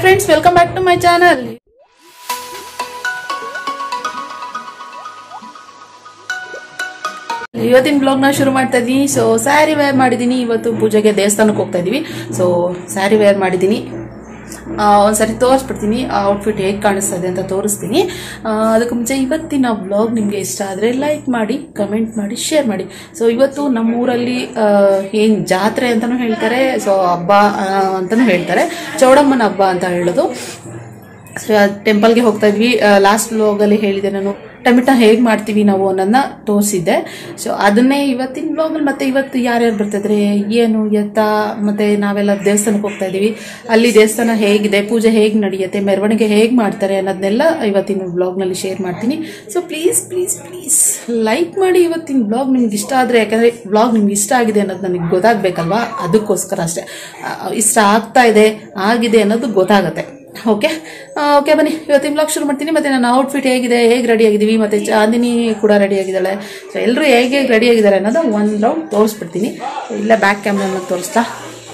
Friends welcome back to my channel ಇವತ್ತಿನ ಬ್ಲಾಗ್ನ ಶುರು ಮಾಡ್ತಾ ಇದ್ದೀನಿ ಸೊ ಸ್ಯಾರಿ ವೇರ್ ಮಾಡಿದ್ದೀನಿ ಇವತ್ತು ಪೂಜೆಗೆ ದೇವಸ್ಥಾನಕ್ಕೆ ಹೋಗ್ತಾ ಇದೀವಿ ಸೊ ಸ್ಯಾರಿ ವೇರ್ ಮಾಡಿದ್ದೀನಿ ಆ, ಒಂದ್ಸರಿ ತೋರಿಸ್ಬಿಡ್ತೀನಿ ಆ ಔಟ್ಫಿಟ್ ಹೇಗೆ ಕಾಣಿಸ್ತದೆ ಅಂತ ತೋರಿಸ್ತೀನಿ ಆ, ಅದಕ್ಕೆ ಮುಂಚೆ ಇವತ್ತಿನ ಬ್ಲಾಗ್ ನಿಮಗೆ ಇಷ್ಟ ಆದರೆ ಲೈಕ್ ಮಾಡಿ ಕಮೆಂಟ್ ಮಾಡಿ ಶೇರ್ ಮಾಡಿ ಸೊ ಇವತ್ತು ನಮ್ಮೂರಲ್ಲಿ ಏನು ಜಾತ್ರೆ ಅಂತಲೂ ಹೇಳ್ತಾರೆ ಸೊ ಹಬ್ಬ ಆ, ಅಂತಲೂ ಹೇಳ್ತಾರೆ ಚೌಡಮ್ಮನ ಹಬ್ಬ ಅಂತ ಹೇಳೋದು ಸೊ ಟೆಂಪಲ್ಗೆ ಹೋಗ್ತಾ ಇದ್ವಿ ಲಾಸ್ಟ್ ಬ್ಲಾಗಲ್ಲಿ ಹೇಳಿದೆ ನಾನು ಟೊಮೆಟೊ ಹೇಗೆ ಮಾಡ್ತೀವಿ ನಾವು ಅನ್ನೋದನ್ನ ತೋರಿಸಿದ್ದೆ ಸೊ ಅದನ್ನೇ ಇವತ್ತಿನ ಬ್ಲಾಗಲ್ಲಿ ಮತ್ತೆ ಇವತ್ತು ಯಾರ್ಯಾರು ಬರ್ತಿದ್ರೆ ಏನು ಎತ್ತ ಮತ್ತೆ ನಾವೆಲ್ಲ ದೇವಸ್ಥಾನಕ್ಕೆ ಹೋಗ್ತಾ ಇದೀವಿ ಅಲ್ಲಿ ದೇವಸ್ಥಾನ ಹೇಗಿದೆ ಪೂಜೆ ಹೇಗೆ ನಡೆಯುತ್ತೆ ಮೆರವಣಿಗೆ ಹೇಗೆ ಮಾಡ್ತಾರೆ ಅನ್ನೋದನ್ನೆಲ್ಲ ಇವತ್ತಿನ ಬ್ಲಾಗ್ನಲ್ಲಿ ಶೇರ್ ಮಾಡ್ತೀನಿ so please please please like ಮಾಡಿ ಇವತ್ತಿನ ಬ್ಲಾಗ್ ನಿಮ್ಗೆ ಇಷ್ಟ ಆದರೆ ಯಾಕಂದರೆ ಬ್ಲಾಗ್ ನಿಮ್ಗೆ ಇಷ್ಟ ಆಗಿದೆ ಅನ್ನೋದು ನನಗೆ ಗೊತ್ತಾಗಬೇಕಲ್ವಾ ಅದಕ್ಕೋಸ್ಕರ ಅಷ್ಟೇ ಆ, ಇಷ್ಟ ಆಗ್ತಾ ಇದೆ ಆಗಿದೆ ಅನ್ನೋದು ಗೊತ್ತಾಗುತ್ತೆ ಓಕೆ ಓಕೆ ಬನ್ನಿ ಇವತ್ತಿನ ಬ್ಲಾಗ್ ಶುರು ಮಾಡ್ತೀನಿ ಮತ್ತೆ ನನ್ನ ಔಟ್ಫಿಟ್ ಹೇಗಿದೆ ಹೇಗೆ ರೆಡಿ ಆಗಿದ್ದೀವಿ ಮತ್ತೆ ಚಾಂದಿನಿ ಕೂಡ ರೆಡಿ ಆಗಿದ್ದಾಳೆ ಸೊ ಎಲ್ಲರೂ ಹೇಗೆ ಹೇಗೆ ರೆಡಿ ಆಗಿದ್ದಾರೆ ಅನ್ನೋದು ಒಂದು ರೌಂಡ್ ತೋರಿಸ್ಬಿಡ್ತೀನಿ ಇಲ್ಲ ಬ್ಯಾಕ್ ಕ್ಯಾಮ್ರನ್ನ ತೋರಿಸ್ತಾ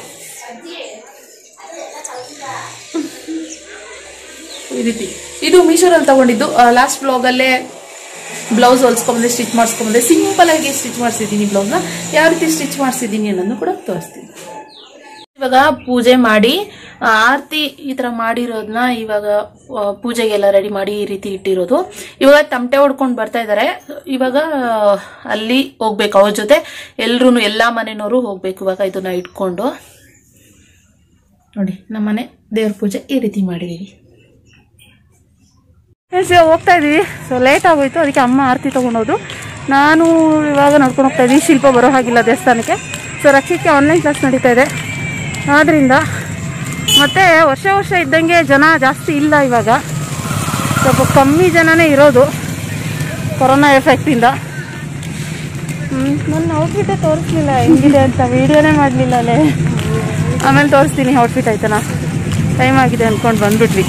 ಈ ರೀತಿ ಇದು ಮೀಶೋದಲ್ಲಿ ತಗೊಂಡಿದ್ದು ಲಾಸ್ಟ್ ಬ್ಲಾಗಲ್ಲೇ ಬ್ಲೌಸ್ ಹೊಲ್ಸ್ಕೊಂಬಂದೆ ಸ್ಟಿಚ್ ಮಾಡಿಸ್ಕೊಂಬಂದೆ ಸಿಂಪಲ್ ಆಗಿ ಸ್ಟಿಚ್ ಮಾಡಿಸಿದ್ದೀನಿ ಬ್ಲೌಸ್ನ ಯಾವ ರೀತಿ ಸ್ಟಿಚ್ ಮಾಡಿಸಿದ್ದೀನಿ ಅನ್ನೋದು ಕೂಡ ತೋರಿಸ್ತೀನಿ ಇವಾಗ ಪೂಜೆ ಮಾಡಿ ಆ, ಆರತಿ ಈ ತರ ಮಾಡಿರೋದನ್ನ ಇವಾಗ ಆ, ಪೂಜೆಗೆಲ್ಲ ರೆಡಿ ಮಾಡಿ ಈ ರೀತಿ ಇಟ್ಟಿರೋದು ಇವಾಗ ತಮಟೆ ಹೊಡ್ಕೊಂಡು ಬರ್ತಾ ಇದ್ದಾರೆ ಇವಾಗ ಆ, ಅಲ್ಲಿ ಹೋಗ್ಬೇಕು ಅವ್ರ ಜೊತೆ ಎಲ್ರೂ ಎಲ್ಲಾ ಮನೆಯವರು ಹೋಗ್ಬೇಕು ಇವಾಗ ಇದನ್ನ ಇಟ್ಕೊಂಡು ನೋಡಿ ನಮ್ಮನೆ ದೇವ್ರ ಪೂಜೆ ಈ ರೀತಿ ಮಾಡಿದೀವಿ ಎಸ್ ಹೋಗ್ತಾ ಇದೀವಿ ಸೊ ಲೇಟ್ ಆಗೋಯ್ತು ಅದಕ್ಕೆ ಅಮ್ಮ ಆರತಿ ತಗೊಂಡೋದು ನಾನು ಇವಾಗ ನಡ್ಕೊಂಡು ಹೋಗ್ತಾ ಇದ್ದೀನಿ ಶಿಲ್ಪ ಬರೋ ಹಾಗಿಲ್ಲ ದೇವಸ್ಥಾನಕ್ಕೆ ಸೊ ರಕ್ಷಿತ್ಗೆ ಆನ್ಲೈನ್ ಕ್ಲಾಸ್ ನಡೀತಾ ಇದೆ ಆದ್ದರಿಂದ ಮತ್ತೆ ವರ್ಷ ವರ್ಷ ಇದ್ದಂಗೆ ಜನ ಜಾಸ್ತಿ ಇಲ್ಲ ಇವಾಗ ಸ್ವಲ್ಪ ಕಮ್ಮಿ ಜನನೇ ಇರೋದು ಕೊರೋನಾ ಎಫೆಕ್ಟಿಂದ ನನ್ನ ಔಟ್ಫಿಟ್ಟೇ ತೋರಿಸ್ಲಿಲ್ಲ ಹೆಂಗಿದೆ ಅಂತ ವಿಡಿಯೋನೇ ಮಾಡಲಿಲ್ಲ ಅಲ್ಲೇ ಆಮೇಲೆ ತೋರಿಸ್ತೀನಿ ಔಟ್ಫಿಟ್ ಆಯ್ತನಾ ಟೈಮ್ ಆಗಿದೆ ಅಂದ್ಕೊಂಡು ಬಂದ್ಬಿಟ್ವಿ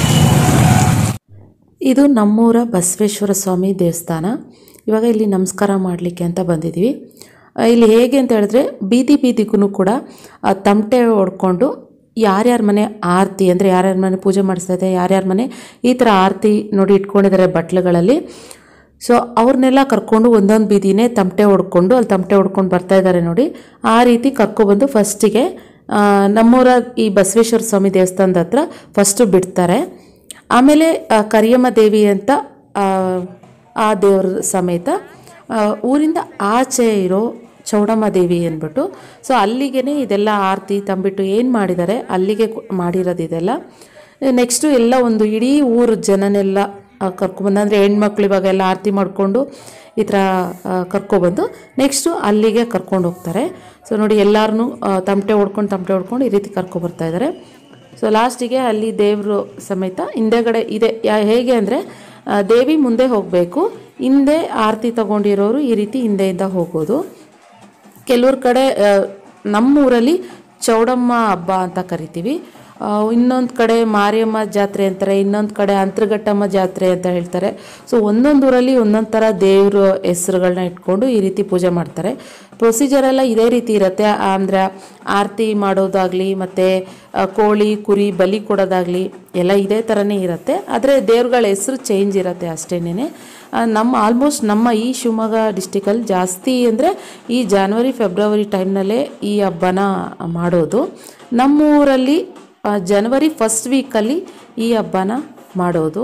ಇದು ನಮ್ಮೂರ ಬಸವೇಶ್ವರ ಸ್ವಾಮಿ ದೇವಸ್ಥಾನ ಇವಾಗ ಇಲ್ಲಿ ನಮಸ್ಕಾರ ಮಾಡಲಿಕ್ಕೆ ಅಂತ ಬಂದಿದ್ದೀವಿ ಆ, ಇಲ್ಲಿ ಹೇಗೆ ಅಂತ ಹೇಳಿದ್ರೆ ಬೀದಿ ಬೀದಿಗೂ ಕೂಡ ಆ, ತಮಟೆ ಹೊಡ್ಕೊಂಡು ಯಾರ್ಯಾರ ಮನೆ ಆರತಿ ಅಂದರೆ ಯಾರ್ಯಾರ ಮನೆ ಪೂಜೆ ಮಾಡಿಸ್ತಾ ಇದೆ ಯಾರ್ಯಾರ ಮನೆ ಈ ಥರ ಆರತಿ ನೋಡಿ ಇಟ್ಕೊಂಡಿದ್ದಾರೆ ಬಟ್ಲುಗಳಲ್ಲಿ ಸೊ ಅವ್ರನ್ನೆಲ್ಲ ಕರ್ಕೊಂಡು ಒಂದೊಂದು ಬೀದಿನೇ ತಮಟೆ ಹೊಡ್ಕೊಂಡು ಅಲ್ಲಿ ತಮಟೆ ಹೊಡ್ಕೊಂಡು ಬರ್ತಾ ಇದ್ದಾರೆ ನೋಡಿ ಆ ರೀತಿ ಕರ್ಕೊಬಂದು ಫಸ್ಟಿಗೆ ಆ, ನಮ್ಮೂರ ಈ ಬಸವೇಶ್ವರ ಸ್ವಾಮಿ ದೇವಸ್ಥಾನದ ಹತ್ರ ಫಸ್ಟು ಬಿಡ್ತಾರೆ ಆಮೇಲೆ ಆ, ಕರಿಯಮ್ಮ ದೇವಿ ಅಂತ ಆ, ಆ ದೇವ್ರ ಸಮೇತ ಆ, ಊರಿಂದ ಆಚೆ ಇರೋ ಚೌಡಮ್ಮ ದೇವಿ ಅಂದ್ಬಿಟ್ಟು ಸೊ ಅಲ್ಲಿಗೆ ಇದೆಲ್ಲ ಆರತಿ ತಂಬಿಟ್ಟು ಏನು ಮಾಡಿದ್ದಾರೆ ಅಲ್ಲಿಗೆ ಕು- ಮಾಡಿರೋದು ಇದೆಲ್ಲ ನೆಕ್ಸ್ಟು ಎಲ್ಲ ಒಂದು ಇಡೀ ಊರ ಜನನೆಲ್ಲ ಆ, ಕರ್ಕೊಂಬಂದು ಅಂದರೆ ಹೆಣ್ಮಕ್ಳು ಇವಾಗ ಎಲ್ಲ ಆರತಿ ಮಾಡಿಕೊಂಡು ಈ ಥರ ಆ, ಕರ್ಕೊಬಂದು ನೆಕ್ಸ್ಟು ಅಲ್ಲಿಗೆ ಕರ್ಕೊಂಡು ಹೋಗ್ತಾರೆ ಸೊ ನೋಡಿ ಎಲ್ಲರನ್ನೂ ತಮಟೆ ಹೊಡ್ಕೊಂಡು ತಮಟೆ ಹೊಡ್ಕೊಂಡು ಈ ರೀತಿ ಕರ್ಕೊಬರ್ತಾ ಇದ್ದಾರೆ ಸೊ ಲಾಸ್ಟಿಗೆ ಅಲ್ಲಿ ದೇವರು ಸಮೇತ ಹಿಂದೆಗಡೆ ಇದೆ ಯಾ ಹೇಗೆ ಅಂದರೆ ದೇವಿ ಮುಂದೆ ಹೋಗಬೇಕು ಹಿಂದೆ ಆರತಿ ತಗೊಂಡಿರೋರು ಈ ರೀತಿ ಹಿಂದೆಯಿಂದ ಹೋಗೋದು ಕೆಲವ್ರ ಕಡೆ ಆ, ನಮ್ಮೂರಲ್ಲಿ ಚೌಡಮ್ಮ ಹಬ್ಬ ಅಂತ ಕರಿತೀವಿ ಇನ್ನೊಂದು ಕಡೆ ಮಾರಿಯಮ್ಮ ಜಾತ್ರೆ ಅಂತಾರೆ ಇನ್ನೊಂದು ಕಡೆ ಅಂತರ್ಘಟ್ಟಮ್ಮ ಜಾತ್ರೆ ಅಂತ ಹೇಳ್ತಾರೆ ಸೊ ಒಂದೊಂದು ಊರಲ್ಲಿ ಒಂದೊಂದು ಥರ ದೇವ್ರ ಹೆಸರುಗಳನ್ನ ಇಟ್ಕೊಂಡು ಈ ರೀತಿ ಪೂಜೆ ಮಾಡ್ತಾರೆ ಪ್ರೊಸೀಜರ್ ಎಲ್ಲ ಇದೇ ರೀತಿ ಇರುತ್ತೆ ಅಂದರೆ ಆರತಿ ಮಾಡೋದಾಗಲಿ ಮತ್ತು ಕೋಳಿ ಕುರಿ ಬಲಿ ಕೊಡೋದಾಗಲಿ ಎಲ್ಲ ಇದೇ ಥರನೇ ಇರುತ್ತೆ ಆದರೆ ದೇವ್ರಗಳ ಹೆಸರು ಚೇಂಜ್ ಇರುತ್ತೆ ಅಷ್ಟೇನೆ ನಮ್ಮ ಆಲ್ಮೋಸ್ಟ್ ನಮ್ಮ ಈ ಶಿವಮೊಗ್ಗ ಡಿಸ್ಟಿಕಲ್ಲಿ ಜಾಸ್ತಿ ಅಂದರೆ ಈ ಜಾನ್ವರಿ ಫೆಬ್ರವರಿ ಟೈಮ್ನಲ್ಲೇ ಈ ಹಬ್ಬನ ಮಾಡೋದು ನಮ್ಮೂರಲ್ಲಿ ಆ, ಜನವರಿ ಫಸ್ಟ್ ವೀಕಲ್ಲಿ ಈ ಹಬ್ಬನ ಮಾಡೋದು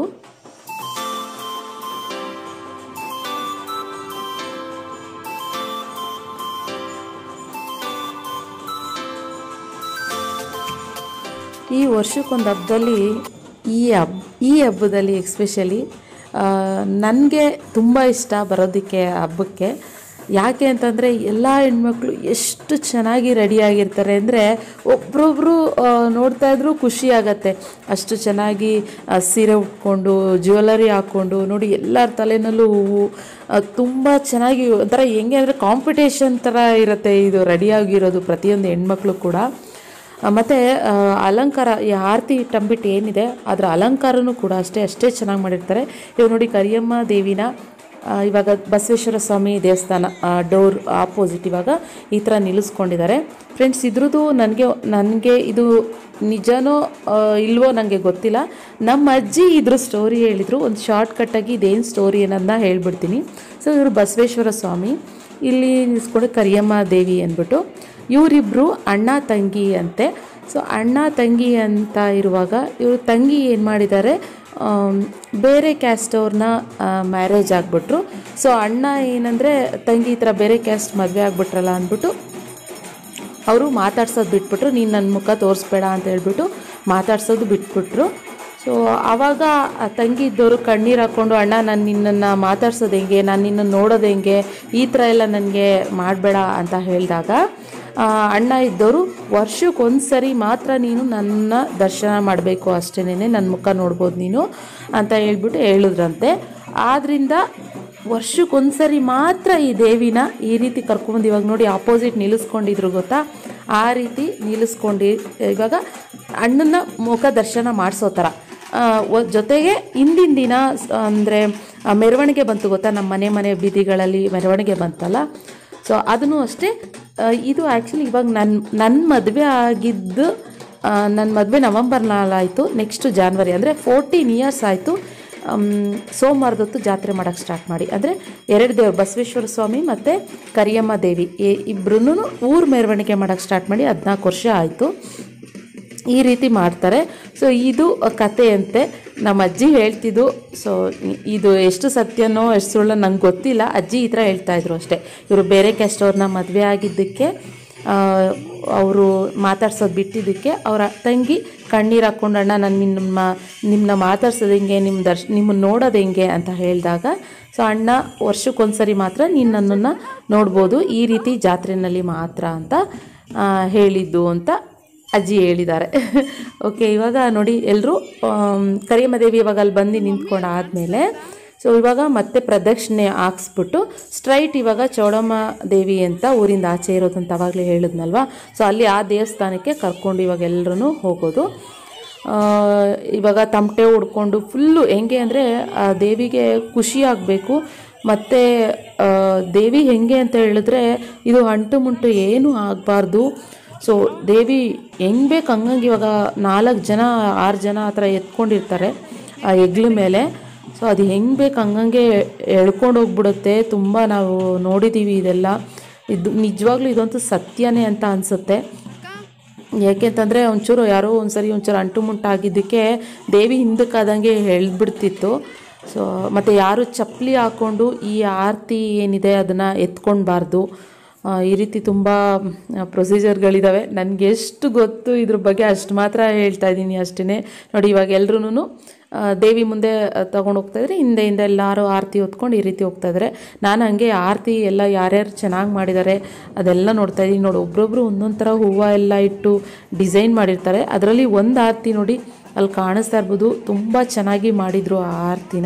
ಈ ವರ್ಷಕ್ಕೊಂದು ಹಬ್ಬದಲ್ಲಿ ಈ ಹಬ್ಬ ಈ ಹಬ್ಬದಲ್ಲಿ ಎಕ್ಸ್ಪೆಷಲಿ ನನಗೆ ತುಂಬ ಇಷ್ಟ ಬರೋದಕ್ಕೆ ಹಬ್ಬಕ್ಕೆ ಯಾಕೆ ಅಂತಂದರೆ ಎಲ್ಲ ಹೆಣ್ಮಕ್ಳು ಎಷ್ಟು ಚೆನ್ನಾಗಿ ರೆಡಿಯಾಗಿರ್ತಾರೆ ಅಂದರೆ ಒಬ್ರೊಬ್ರು ಆ, ನೋಡ್ತಾ ಇದ್ರೂ ಖುಷಿ ಆಗತ್ತೆ ಅಷ್ಟು ಚೆನ್ನಾಗಿ ಆ, ಸೀರೆ ಉಟ್ಕೊಂಡು ಜ್ಯುವೆಲರಿ ಹಾಕ್ಕೊಂಡು ನೋಡಿ ಎಲ್ಲರ ತಲೆನಲ್ಲೂ ಹೂವು ತುಂಬ ಚೆನ್ನಾಗಿ ಒಂಥರ ಹೆಂಗೆ ಅಂದರೆ ಕಾಂಪಿಟೇಷನ್ ಥರ ಇರುತ್ತೆ ಇದು ರೆಡಿಯಾಗಿರೋದು ಪ್ರತಿಯೊಂದು ಹೆಣ್ಮಕ್ಳು ಕೂಡ ಆ, ಮತ್ತೆ ಆ, ಅಲಂಕಾರ ಈ ಆರತಿ ತಂಬಿಟ್ಟು ಏನಿದೆ ಅದರ ಅಲಂಕಾರನೂ ಕೂಡ ಅಷ್ಟೇ ಅಷ್ಟೇ ಚೆನ್ನಾಗಿ ಮಾಡಿರ್ತಾರೆ ಇವಾಗ ನೋಡಿ ಕರಿಯಮ್ಮ ದೇವಿನ ಆ, ಇವಾಗ ಬಸವೇಶ್ವರ ಸ್ವಾಮಿ ದೇವಸ್ಥಾನ ಡೋರ್ ಆಪೋಸಿಟ್ ಇವಾಗ ಈ ಥರ ನಿಲ್ಲಿಸ್ಕೊಂಡಿದ್ದಾರೆ ಫ್ರೆಂಡ್ಸ್ ಇದ್ರದ್ದು ನನಗೆ ನನಗೆ ಇದು ನಿಜನೋ ಆ, ಇಲ್ವೋ ನನಗೆ ಗೊತ್ತಿಲ್ಲ ನಮ್ಮ ಅಜ್ಜಿ ಇದ್ರ ಸ್ಟೋರಿ ಹೇಳಿದರು ಒಂದು ಶಾರ್ಟ್ ಕಟ್ಟಾಗಿ ಇದೇನು ಸ್ಟೋರಿ ಅನ್ನೋದನ್ನ ಹೇಳ್ಬಿಡ್ತೀನಿ ಸೊ ಇವರು ಬಸವೇಶ್ವರ ಸ್ವಾಮಿ ಇಲ್ಲಿ ನಿಲ್ಲಿಸ್ಕೊಂಡು ಕರಿಯಮ್ಮ ದೇವಿ ಅಂದ್ಬಿಟ್ಟು ಇವರಿಬ್ಬರು ಅಣ್ಣ ತಂಗಿ ಅಂತೆ ಸೊ ಅಣ್ಣ ತಂಗಿ ಅಂತ ಇರುವಾಗ ಇವರು ತಂಗಿ ಏನು ಮಾಡಿದ್ದಾರೆ ಆಮ್, ಬೇರೆ ಕ್ಯಾಸ್ಟ್ ಅವ್ರನ್ನ ಮ್ಯಾರೇಜ್ ಆಗಿಬಿಟ್ರು ಸೊ ಅಣ್ಣ ಏನಂದರೆ ತಂಗಿ ಈ ಥರ ಬೇರೆ ಕ್ಯಾಸ್ಟ್ ಮದುವೆ ಆಗ್ಬಿಟ್ರಲ್ಲ ಅಂದ್ಬಿಟ್ಟು ಅವರು ಮಾತಾಡ್ಸೋದು ಬಿಟ್ಬಿಟ್ರು ನೀನು ನನ್ನ ಮುಖ ತೋರಿಸ್ಬೇಡ ಅಂತ ಹೇಳ್ಬಿಟ್ಟು ಮಾತಾಡ್ಸೋದು ಬಿಟ್ಬಿಟ್ರು ಸೊ ಆವಾಗ ಆ ತಂಗಿ ಇದ್ದವರು ಕಣ್ಣೀರು ಹಾಕ್ಕೊಂಡು ಅಣ್ಣ ನಾನು ನಿನ್ನನ್ನು ಮಾತಾಡ್ಸೋದು ಹೆಂಗೆ ನಾನು ನಿನ್ನನ್ನು ನೋಡೋದು ಹೆಂಗೆ ಈ ಥರ ಎಲ್ಲ ನನಗೆ ಮಾಡಬೇಡ ಅಂತ ಹೇಳಿದಾಗ ಆ, ಅಣ್ಣ ಇದ್ದವರು ವರ್ಷಕ್ಕೊಂದು ಸರಿ ಮಾತ್ರ ನೀನು ನನ್ನ ದರ್ಶನ ಮಾಡಬೇಕು ಅಷ್ಟೇನೆ ನನ್ನ ಮುಖ ನೋಡ್ಬೋದು ನೀನು ಅಂತ ಹೇಳ್ಬಿಟ್ಟು ಹೇಳಿದ್ರಂತೆ ಆದ್ದರಿಂದ ವರ್ಷಕ್ಕೊಂದ್ಸರಿ ಮಾತ್ರ ಈ ದೇವಿನ ಈ ರೀತಿ ಕರ್ಕೊಂಬಂದು ಇವಾಗ ನೋಡಿ ಆಪೋಸಿಟ್ ನಿಲ್ಲಿಸ್ಕೊಂಡಿದ್ರು ಗೊತ್ತಾ ಆ ರೀತಿ ನಿಲ್ಲಿಸ್ಕೊಂಡು ಇವಾಗ ಅಣ್ಣನ ಮುಖ ದರ್ಶನ ಮಾಡಿಸೋ ಥರ ಆ, ಒ- ಜೊತೆಗೆ ಹಿಂದಿನ ದಿನ ಅಂದರೆ ಮೆರವಣಿಗೆ ಬಂತು ಗೊತ್ತಾ ನಮ್ಮ ಮನೆ ಮನೆ ಬೀದಿಗಳಲ್ಲಿ ಮೆರವಣಿಗೆ ಬಂತಲ್ಲ ಸೊ ಅದನ್ನು ಅಷ್ಟೇ ಆ, ಇದು ಆ್ಯಕ್ಚುಲಿ ಇವಾಗ ನನ್ನ ನನ್ನ ಮದುವೆ ಆಗಿದ್ದು ನನ್ನ ಮದುವೆ ನವಂಬರ್ ನಾಲಾಯಿತು ನೆಕ್ಸ್ಟ್ ಜಾನ್ವರಿ ಅಂದರೆ ಫೋರ್ಟೀನ್ ಇಯರ್ಸ್ ಆಯಿತು ಸೋಮವಾರದೊತ್ತು ಜಾತ್ರೆ ಮಾಡೋಕ್ಕೆ ಸ್ಟಾರ್ಟ್ ಮಾಡಿ ಅಂದರೆ ಎರಡು ದೇವ್ರು ಬಸವೇಶ್ವರ ಸ್ವಾಮಿ ಮತ್ತು ಕರಿಯಮ್ಮ ದೇವಿ ಇಬ್ಬರೂ ಊರು ಮೆರವಣಿಗೆ ಮಾಡೋಕ್ಕೆ ಸ್ಟಾರ್ಟ್ ಮಾಡಿ ಹದಿನಾಲ್ಕು ವರ್ಷ ಆಯಿತು ಈ ರೀತಿ ಮಾಡ್ತಾರೆ ಸೊ ಇದು ಕಥೆಯಂತೆ ನಮ್ಮ ಅಜ್ಜಿ ಹೇಳ್ತಿದ್ದು ಸೊ ಇದು ಎಷ್ಟು ಸತ್ಯನೋ ಎಷ್ಟು ಸುಳ್ಳು ನಂಗೆ ಗೊತ್ತಿಲ್ಲ ಅಜ್ಜಿ ಈ ಥರ ಹೇಳ್ತಾ ಇದ್ರು ಅಷ್ಟೇ ಇವರು ಬೇರೆ ಕ್ಯಾಸ್ಟ್ ಅವ್ರನ್ನ ಮದುವೆ ಆಗಿದ್ದಕ್ಕೆ ಅವರು ಮಾತಾಡ್ಸೋದು ಬಿಟ್ಟಿದ್ದಕ್ಕೆ ಅವರ ತಂಗಿ ಕಣ್ಣೀರು ಹಾಕ್ಕೊಂಡು ಅಣ್ಣ ನಾನು ನಿಮ್ಮ ನಿಮ್ಮನ್ನ ಮಾತಾಡ್ಸೋದು ಹೆಂಗೆ ನಿಮ್ಮ ದರ್ಶ ನಿಮ್ಮನ್ನು ನೋಡೋದು ಹೆಂಗೆ ಅಂತ ಹೇಳಿದಾಗ ಸೊ ಅಣ್ಣ ವರ್ಷಕ್ಕೊಂದ್ಸರಿ ಮಾತ್ರ ನೀನು ನನ್ನನ್ನು ನೋಡ್ಬೋದು ಈ ರೀತಿ ಜಾತ್ರೆಯಲ್ಲಿ ಮಾತ್ರ ಅಂತ ಆ, ಹೇಳಿದ್ದು ಅಂತ ಅಜ್ಜಿ ಹೇಳಿದ್ದಾರೆ ಓಕೆ ಇವಾಗ ನೋಡಿ ಎಲ್ಲರೂ ಕರಿಯಮ್ಮದೇವಿ ಇವಾಗ ಅಲ್ಲಿ ಬಂದು ನಿಂತ್ಕೊಂಡು ಆದಮೇಲೆ ಸೊ ಇವಾಗ ಮತ್ತೆ ಪ್ರದಕ್ಷಿಣೆ ಹಾಕ್ಸ್ಬಿಟ್ಟು ಸ್ಟ್ರೈಟ್ ಇವಾಗ ಚೌಡಮ್ಮ ದೇವಿ ಅಂತ ಊರಿಂದ ಆಚೆ ಇರೋದಂತ ಅವಾಗಲೇ ಹೇಳಿದ್ನಲ್ವಾ ಸೊ ಅಲ್ಲಿ ಆ ದೇವಸ್ಥಾನಕ್ಕೆ ಕರ್ಕೊಂಡು ಇವಾಗ ಎಲ್ಲರೂ ಹೋಗೋದು ಆ, ಇವಾಗ ತಮಟೆ ಹೊಡ್ಕೊಂಡು ಫುಲ್ಲು ಹೆಂಗೆ ಅಂದರೆ ಆ ದೇವಿಗೆ ಖುಷಿ ಆಗಬೇಕು ಮತ್ತು ದೇವಿ ಹೆಂಗೆ ಅಂತ ಹೇಳಿದ್ರೆ ಇದು ಅಂಟು ಮುಂಟು ಏನೂ ಆಗಬಾರ್ದು ಸೊ ದೇವಿ ಹೆಂಗೆ ಬೇಕು ಹಂಗಂಗೆ ಇವಾಗ ನಾಲ್ಕು ಜನ ಆರು ಜನ ಆ ಥರ ಎತ್ಕೊಂಡಿರ್ತಾರೆ ಆ ಹೆಗ್ಲ ಮೇಲೆ ಸೊ ಅದು ಹೆಂಗೆ ಬೇಕು ಹಂಗಂಗೆ ಎಳ್ಕೊಂಡು ಹೋಗ್ಬಿಡುತ್ತೆ ತುಂಬ ನಾವು ನೋಡಿದ್ದೀವಿ ಇದೆಲ್ಲ ಇದು ನಿಜವಾಗ್ಲೂ ಇದಂತೂ ಸತ್ಯನೇ ಅಂತ ಅನಿಸುತ್ತೆ ಯಾಕೆಂತಂದರೆ ಒಂಚೂರು ಯಾರೋ ಒಂದ್ಸರಿ ಒಂಚೂರು ಅಂಟು ಮುಂಟು ಆಗಿದ್ದಕ್ಕೆ ದೇವಿ ಹಿಂದಕ್ಕಾದಂಗೆ ಎಳ್ದ್ಬಿಡ್ತಿತ್ತು ಸೊ ಮತ್ತು ಯಾರು ಚಪ್ಪಲಿ ಹಾಕ್ಕೊಂಡು ಈ ಆರತಿ ಏನಿದೆ ಅದನ್ನು ಎತ್ಕೊಳ್ಬಾರ್ದು ಆ, ಈ ರೀತಿ ತುಂಬ ಪ್ರೊಸೀಜರ್ಗಳಿದ್ದಾವೆ ನನಗೆ ಎಷ್ಟು ಗೊತ್ತು ಇದ್ರ ಬಗ್ಗೆ ಅಷ್ಟು ಮಾತ್ರ ಹೇಳ್ತಾ ಇದ್ದೀನಿ ಅಷ್ಟೇ ನೋಡಿ ಇವಾಗ ಎಲ್ರೂ ದೇವಿ ಮುಂದೆ ತೊಗೊಂಡು ಹೋಗ್ತಾ ಇದ್ರೆ ಹಿಂದೆ ಹಿಂದೆ ಎಲ್ಲರೂ ಆರತಿ ಹೊತ್ಕೊಂಡು ಈ ರೀತಿ ಹೋಗ್ತಾ ಇದ್ದಾರೆ ನಾನು ಹಂಗೆ ಆರತಿ ಎಲ್ಲ ಯಾರ್ಯಾರು ಚೆನ್ನಾಗಿ ಮಾಡಿದ್ದಾರೆ ಅದೆಲ್ಲ ನೋಡ್ತಾ ಇದ್ದೀನಿ ನೋಡಿ ಒಬ್ರೊಬ್ರು ಒಂದೊಂದು ಥರ ಹೂವು ಎಲ್ಲ ಇಟ್ಟು ಡಿಸೈನ್ ಮಾಡಿರ್ತಾರೆ ಅದರಲ್ಲಿ ಒಂದು ಆರತಿ ನೋಡಿ ಅಲ್ಲಿ ಕಾಣಿಸ್ತಾ ಇರ್ಬೋದು ತುಂಬ ಚೆನ್ನಾಗಿ ಮಾಡಿದರು ಆ ಆರತಿನ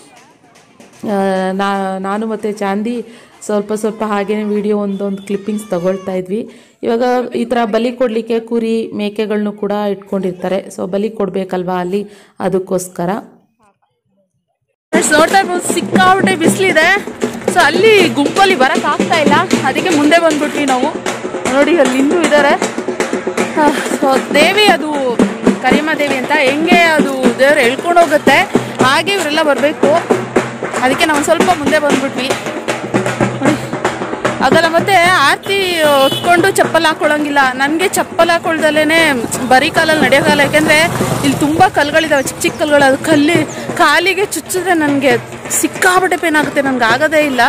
ಆ, ನಾ ನಾನು ಮತ್ತು ಚಾಂದಿ ಸ್ವಲ್ಪ ಸ್ವಲ್ಪ ಹಾಗೇನೆ ವಿಡಿಯೋ ಒಂದೊಂದು ಕ್ಲಿಪ್ಪಿಂಗ್ಸ್ ತಗೊಳ್ತಾ ಇದ್ವಿ ಇವಾಗ ಈ ಥರ ಬಲಿ ಕೊಡಲಿಕ್ಕೆ ಕುರಿ ಮೇಕೆಗಳನ್ನೂ ಕೂಡ ಇಟ್ಕೊಂಡಿರ್ತಾರೆ ಸೊ ಬಲಿ ಕೊಡಬೇಕಲ್ವಾ ಅಲ್ಲಿ ಅದಕ್ಕೋಸ್ಕರ ಫ್ರೆಂಡ್ಸ್ ನೋಡ್ತಾ ಇರ್ಬೋದು ಸಿಕ್ಕಾಪಟ್ಟೆ ಬಿಸಿಲಿದೆ ಸೊ ಅಲ್ಲಿ ಗುಂಪಲ್ಲಿ ಬರಕ್ ಆಗ್ತಾ ಇಲ್ಲ ಅದಕ್ಕೆ ಮುಂದೆ ಬಂದ್ಬಿಟ್ವಿ ನಾವು ನೋಡಿ ಅಲ್ಲಿ ಹಿಂದೂ ಇದ್ದಾರೆ ಸೊ ದೇವಿ ಅದು ಕರಿಯಮ್ಮ ದೇವಿ ಅಂತ ಹೆಂಗೆ ಅದು ದೇವ್ರು ಎಳ್ಕೊಂಡು ಹೋಗುತ್ತೆ ಹಾಗೆ ಇವರೆಲ್ಲ ಬರಬೇಕು ಅದಕ್ಕೆ ನಾವು ಸ್ವಲ್ಪ ಮುಂದೆ ಬಂದ್ಬಿಟ್ವಿ ನೋಡಿ ಆಗಲ್ಲ ಮತ್ತೆ ಆರತಿ ಹೊತ್ಕೊಂಡು ಚಪ್ಪಲ್ ಹಾಕೊಳ್ಳೋಂಗಿಲ್ಲ ನನಗೆ ಚಪ್ಪಲ್ ಹಾಕೊಳ್ದಲೇ ಬರೀ ಕಾಲಲ್ಲಿ ನಡೆಯೋಕ್ಕಾಗಲ್ಲ ಯಾಕೆಂದರೆ ಇಲ್ಲಿ ತುಂಬ ಕಲ್ಗಳಿದಾವೆ ಚಿಕ್ಕ ಚಿಕ್ಕ ಕಲ್ಗಳು ಅದು ಕಲ್ಲಿ ಕಾಲಿಗೆ ಚುಚ್ಚಿದ್ರೆ ನನಗೆ ಸಿಕ್ಕಾಪಟ್ಟೆ ಪೇನ್ ಆಗುತ್ತೆ ನನಗೆ ಆಗೋದೇ ಇಲ್ಲ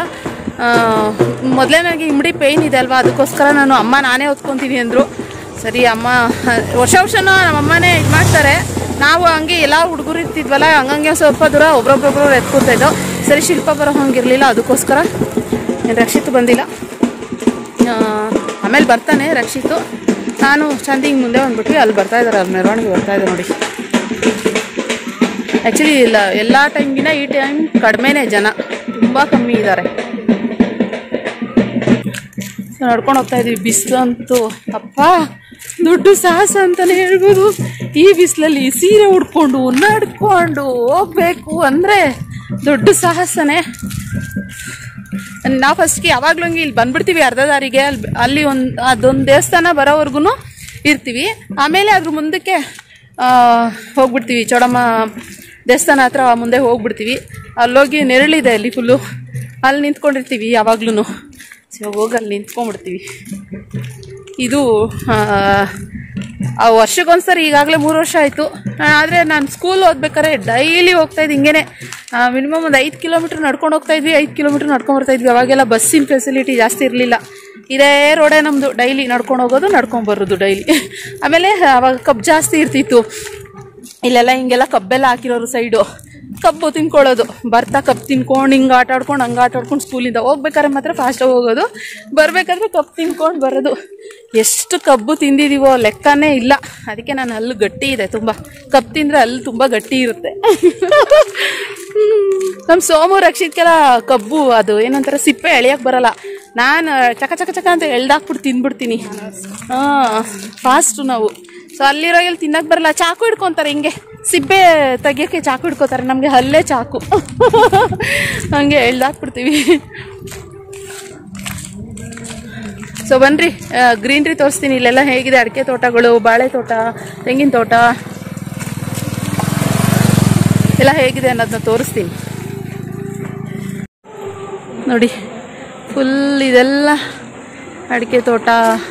ಮೊದಲೇ ನನಗೆ ಇಮ್ಡಿ ಪೇಯ್ನ್ ಇದೆ ಅಲ್ವಾ ಅದಕ್ಕೋಸ್ಕರ ನಾನು ಅಮ್ಮ ನಾನೇ ಹೊತ್ಕೊತೀನಿ ಅಂದರು ಸರಿ ಅಮ್ಮ ವರ್ಷ ವರ್ಷನೂ ನಮ್ಮ ಅಮ್ಮನೇ ಇದು ಮಾಡ್ತಾರೆ ನಾವು ಹಂಗೆ ಎಲ್ಲ ಹುಡುಗರು ಇರ್ತಿದ್ವಲ್ಲ ಹಂಗಂಗೆ ಸ್ವಲ್ಪ ದೂರ ಒಬ್ರೊಬ್ರೊಬ್ರು ಎತ್ಕೊತಾ ಇದ್ದೋ ಸರಿ ಶಿಲ್ಪ ಬರೋ ಹಂಗಿರಲಿಲ್ಲ ಅದಕ್ಕೋಸ್ಕರ ಏನು ರಕ್ಷಿತ್ ಬಂದಿಲ್ಲ ಆ, ಆಮೇಲೆ ಬರ್ತಾನೆ ರಕ್ಷಿತು ನಾನು ಚಂದ ಹಿಂಗೆ ಮುಂದೆ ಬಂದ್ಬಿಟ್ವಿ ಅಲ್ಲಿ ಬರ್ತಾ ಇದ್ದಾರೆ ಅಲ್ಲಿ ಮೆರವಣಿಗೆ ಬರ್ತಾ ಇದೆ ನೋಡಿ ಆ್ಯಕ್ಚುಲಿ ಇಲ್ಲ ಎಲ್ಲ ಟೈಮ್ಗಿನ ಈ ಟೈಮ್ ಕಡಿಮೆನೇ ಜನ ತುಂಬ ಕಮ್ಮಿ ಇದ್ದಾರೆ ನಡ್ಕೊಂಡು ಹೋಗ್ತಾ ಇದೀವಿ ಬಿಸಿಲು ಅಂತೂ ಅಪ್ಪ ದೊಡ್ಡ ಸಾಹಸ ಅಂತಾನೆ ಹೇಳ್ಬೋದು ಈ ಬಿಸಿಲಲ್ಲಿ ಸೀರೆ ಉಡ್ಕೊಂಡು ನಡ್ಕೊಂಡು ಹೋಗ್ಬೇಕು ಅಂದರೆ ದೊಡ್ಡ ಸಾಹಸನೇ ನಾವು ಫಸ್ಟ್ಗೆ ಯಾವಾಗ್ಲೂ ಹಂಗೆ ಇಲ್ಲಿ ಬಂದ್ಬಿಡ್ತೀವಿ ಅರ್ಧ ದಾರಿಗೆ ಅಲ್ಲಿ ಅಲ್ಲಿ ಒಂದು ಅದೊಂದು ದೇವಸ್ಥಾನ ಬರೋವರೆಗೂ ಇರ್ತೀವಿ ಆಮೇಲೆ ಅದ್ರ ಮುಂದಕ್ಕೆ ಆ, ಹೋಗ್ಬಿಡ್ತೀವಿ ಚೌಡಮ್ಮ ದೇವಸ್ಥಾನ ಹತ್ರ ಮುಂದೆ ಹೋಗ್ಬಿಡ್ತೀವಿ ಅಲ್ಲೋಗಿ ನೆರಳಿದೆ ಅಲ್ಲಿ ಫುಲ್ಲು ಅಲ್ಲಿ ನಿಂತ್ಕೊಂಡಿರ್ತೀವಿ ಯಾವಾಗ್ಲೂ ಸೊ ಹೋಗಿ ಅಲ್ಲಿ ನಿಂತ್ಕೊಂಡ್ಬಿಡ್ತೀವಿ ಇದು ಆ, ಆ ವರ್ಷಕ್ಕೊಂದ್ಸರಿ ಈಗಾಗಲೇ ಮೂರು ವರ್ಷ ಆಯಿತು ಆದರೆ ನಾನು ಸ್ಕೂಲ್ ಓದ್ಬೇಕಾದ್ರೆ ಡೈಲಿ ಹೋಗ್ತಾ ಇದ್ದೆ ಹಿಂಗೇನೆ ಮಿನಿಮಮ್ ಒಂದು ಐದು ಕಿಲೋಮೀಟ್ರ್ ನಡ್ಕೊಂಡು ಹೋಗ್ತಾ ಇದ್ವಿ ಐದು ಕಿಲೋಮೀಟ್ರ್ ನಡ್ಕೊಂಡು ಬರ್ತಾ ಇದ್ವಿ ಅವಾಗೆಲ್ಲ ಬಸ್ಸಿನ ಫೆಸಿಲಿಟಿ ಜಾಸ್ತಿ ಇರಲಿಲ್ಲ ಇದೇ ರೋಡೇ ನಮ್ಮದು ಡೈಲಿ ನಡ್ಕೊಂಡು ಹೋಗೋದು ನಡ್ಕೊಂಡು ಬರೋದು ಡೈಲಿ ಆಮೇಲೆ ಅವಾಗ ಕಬ್ಬು ಜಾಸ್ತಿ ಇರ್ತಿತ್ತು ಇಲ್ಲೆಲ್ಲ ಹಿಂಗೆಲ್ಲ ಕಬ್ಬೆಲ್ಲ ಹಾಕಿರೋರು ಸೈಡು ಕಬ್ಬು ತಿನ್ಕೊಳ್ಳೋದು ಬರ್ತಾ ಕಬ್ಬು ತಿನ್ಕೊಂಡು ಹಿಂಗೆ ಆಟ ಆಡ್ಕೊಂಡು ಹಂಗೆ ಆಟ ಆಡ್ಕೊಂಡು ಸ್ಕೂಲಿಂದ ಹೋಗ್ಬೇಕಾದ್ರೆ ಮಾತ್ರ ಫಾಸ್ಟಾಗಿ ಹೋಗೋದು ಬರಬೇಕಾದ್ರೆ ಕಬ್ಬು ತಿನ್ಕೊಂಡು ಬರೋದು ಎಷ್ಟು ಕಬ್ಬು ತಿಂದಿದ್ದೀವೋ ಲೆಕ್ಕನೇ ಇಲ್ಲ ಅದಕ್ಕೆ ನಾನು ಹಲ್ಲು ಗಟ್ಟಿ ಇದೆ ತುಂಬ ಕಬ್ಬು ತಿಂದರೆ ಹಲ್ಲು ತುಂಬ ಗಟ್ಟಿ ಇರುತ್ತೆ ನಮ್ಮ ಸೋಮು ರಕ್ಷಿತ್ಗೆಲ್ಲ ಕಬ್ಬು ಅದು ಏನಂತಾರೆ ಸಿಪ್ಪೆ ಎಳೆಯಕ್ಕೆ ಬರಲ್ಲ ನಾನು ಚಕ ಚಕ ಚಕ ಅಂತ ಎಳ್ದಾಕ್ಬಿಟ್ಟು ತಿಂದ್ಬಿಡ್ತೀನಿ ಹಾಂ ಫಾಸ್ಟು ನಾವು ಸೊ ಅಲ್ಲಿರೋಗೆಲ್ಲ ತಿನ್ನಕ್ಕೆ ಬರಲ್ಲ ಚಾಕು ಹಿಡ್ಕೊತಾರೆ ಹಿಂಗೆ ಸಿಪ್ಪೆ ತೆಗಿಯೋಕ್ಕೆ ಚಾಕು ಹಿಡ್ಕೊತಾರೆ ನಮಗೆ ಹಲ್ಲೇ ಚಾಕು ಹಂಗೆ ಎಳ್ದಾಕ್ಬಿಡ್ತೀವಿ ಸೊ ಬನ್ರಿ ಗ್ರೀನ್ರಿ ತೋರಿಸ್ತೀನಿ ಇಲ್ಲೆಲ್ಲ ಹೇಗಿದೆ ಅಡಿಕೆ ತೋಟಗಳು ಬಾಳೆ ತೋಟ ತೆಂಗಿನ ತೋಟ ಎಲ್ಲ ಹೇಗಿದೆ ಅನ್ನೋದನ್ನ ತೋರಿಸ್ತೀನಿ ನೋಡಿ ಫುಲ್ ಇದೆಲ್ಲ ಅಡಿಕೆ ತೋಟ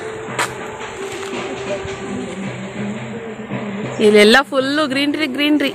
ಇಲ್ಲೆಲ್ಲ ಫುಲ್ಲು ಗ್ರೀನ್ರಿ ಗ್ರೀನ್ರಿ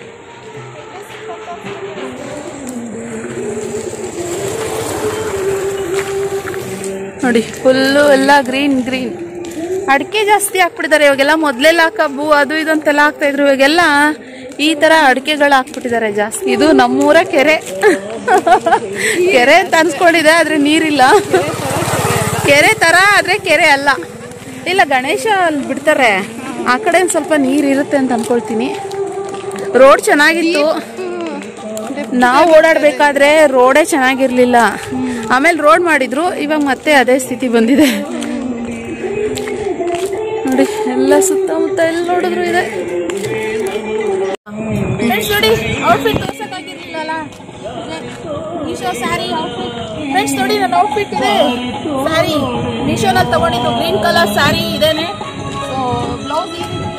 ನೋಡಿ ಫುಲ್ಲು ಎಲ್ಲ ಗ್ರೀನ್ ಗ್ರೀನ್ ಅಡಿಕೆ ಜಾಸ್ತಿ ಹಾಕ್ಬಿಟ್ಟಿದ್ದಾರೆ ಇವಾಗೆಲ್ಲ ಮೊದಲೆಲ್ಲ ಕಬ್ಬು ಅದು ಇದು ಅಂತೆಲ್ಲ ಹಾಕ್ತಾ ಇದ್ರು ಇವಾಗೆಲ್ಲ ಈ ತರ ಅಡಿಕೆಗಳು ಹಾಕ್ಬಿಟ್ಟಿದ್ದಾರೆ ಜಾಸ್ತಿ ಇದು ನಮ್ಮೂರ ಕೆರೆ ಕೆರೆ ಅಂತ ಅನ್ಸ್ಕೊಂಡಿದೆ ಆದ್ರೆ ನೀರಿಲ್ಲ ಕೆರೆ ತರ ಆದ್ರೆ ಕೆರೆ ಅಲ್ಲ ಇಲ್ಲ ಗಣೇಶ ಅಲ್ಲಿ ಬಿಡ್ತಾರೆ ಆ ಕಡೆ ಒಂದ್ ಸ್ವಲ್ಪ ನೀರ್ ಇರುತ್ತೆ ಅಂತ ಅನ್ಕೊಳ್ತೀನಿ ರೋಡ್ ಚೆನ್ನಾಗಿತ್ತು ನಾವು ಓಡಾಡ್ಬೇಕಾದ್ರೆ ರೋಡೇ ಚೆನ್ನಾಗಿರ್ಲಿಲ್ಲ ಆಮೇಲೆ ರೋಡ್ ಮಾಡಿದ್ರು ಇವಾಗ ಮತ್ತೆ ಅದೇ ಸ್ಥಿತಿ ಬಂದಿದೆ ನೋಡಿ ಎಲ್ಲ ಸುತ್ತಮುತ್ತ ಎಲ್ಲಿ ನೋಡಿದ್ರು ಇದೆ ಫ್ರೆಂಡ್ಸ್ ನೋಡಿ ಔಟ್ಫಿಟ್ ತೋರ್ಸಕ್ಕಾಗಿರ್ಲಿಲ್ಲ ಮೀಶೋ ಸ್ಯಾರಿ ಔಟ್ಫಿಟ್ ಫ್ರೆಂಡ್ಸ್ ನೋಡಿ ನನ್ನ ಔಟ್ಫಿಟ್ ಇದೆ ಸ್ಯಾರಿ ಮೀಶೋನಲ್ಲಿ ತಗೊಂಡಿದ್ದು ಗ್ರೀನ್ ಕಲರ್ ಸ್ಯಾರಿ ಇದೇನೆ ಸೊ ಬ್ಲೌಸ್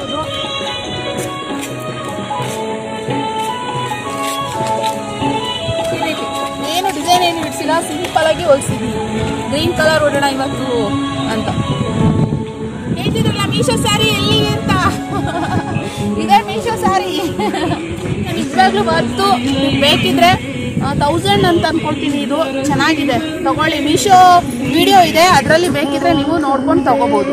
ಏನು ಡಿಸೈನ್ ಏನು ಬಿಡಿಸಿಲ್ಲ ಸಿಂಪಲ್ ಆಗಿ ಹೊಲ್ಸಿದ್ವಿ ಗ್ರೀನ್ ಕಲರ್ ಹೊಡೋಣ ಇವತ್ತು ಅಂತ ಹೇಳ್ತಿದ್ರಲ್ಲ ಮೀಶೋ ಸ್ಯಾರಿ ಎಲ್ಲಿ ಅಂತ ಇದೇ ಮೀಶೋ ಸ್ಯಾರಿ ನಿಜವಾಗ್ಲೂ ಬರ್ತು ಬೇಕಿದ್ರೆ ತೌಸಂಡ್ ಅಂತ ಅನ್ಕೊಳ್ತೀನಿ ಇದು ಚೆನ್ನಾಗಿದೆ ತಗೊಳ್ಳಿ ಮೀಶೋ ವಿಡಿಯೋ ಇದೆ ಅದರಲ್ಲಿ ಬೇಕಿದ್ರೆ ನೀವು ನೋಡ್ಕೊಂಡು ತಗೋಬಹುದು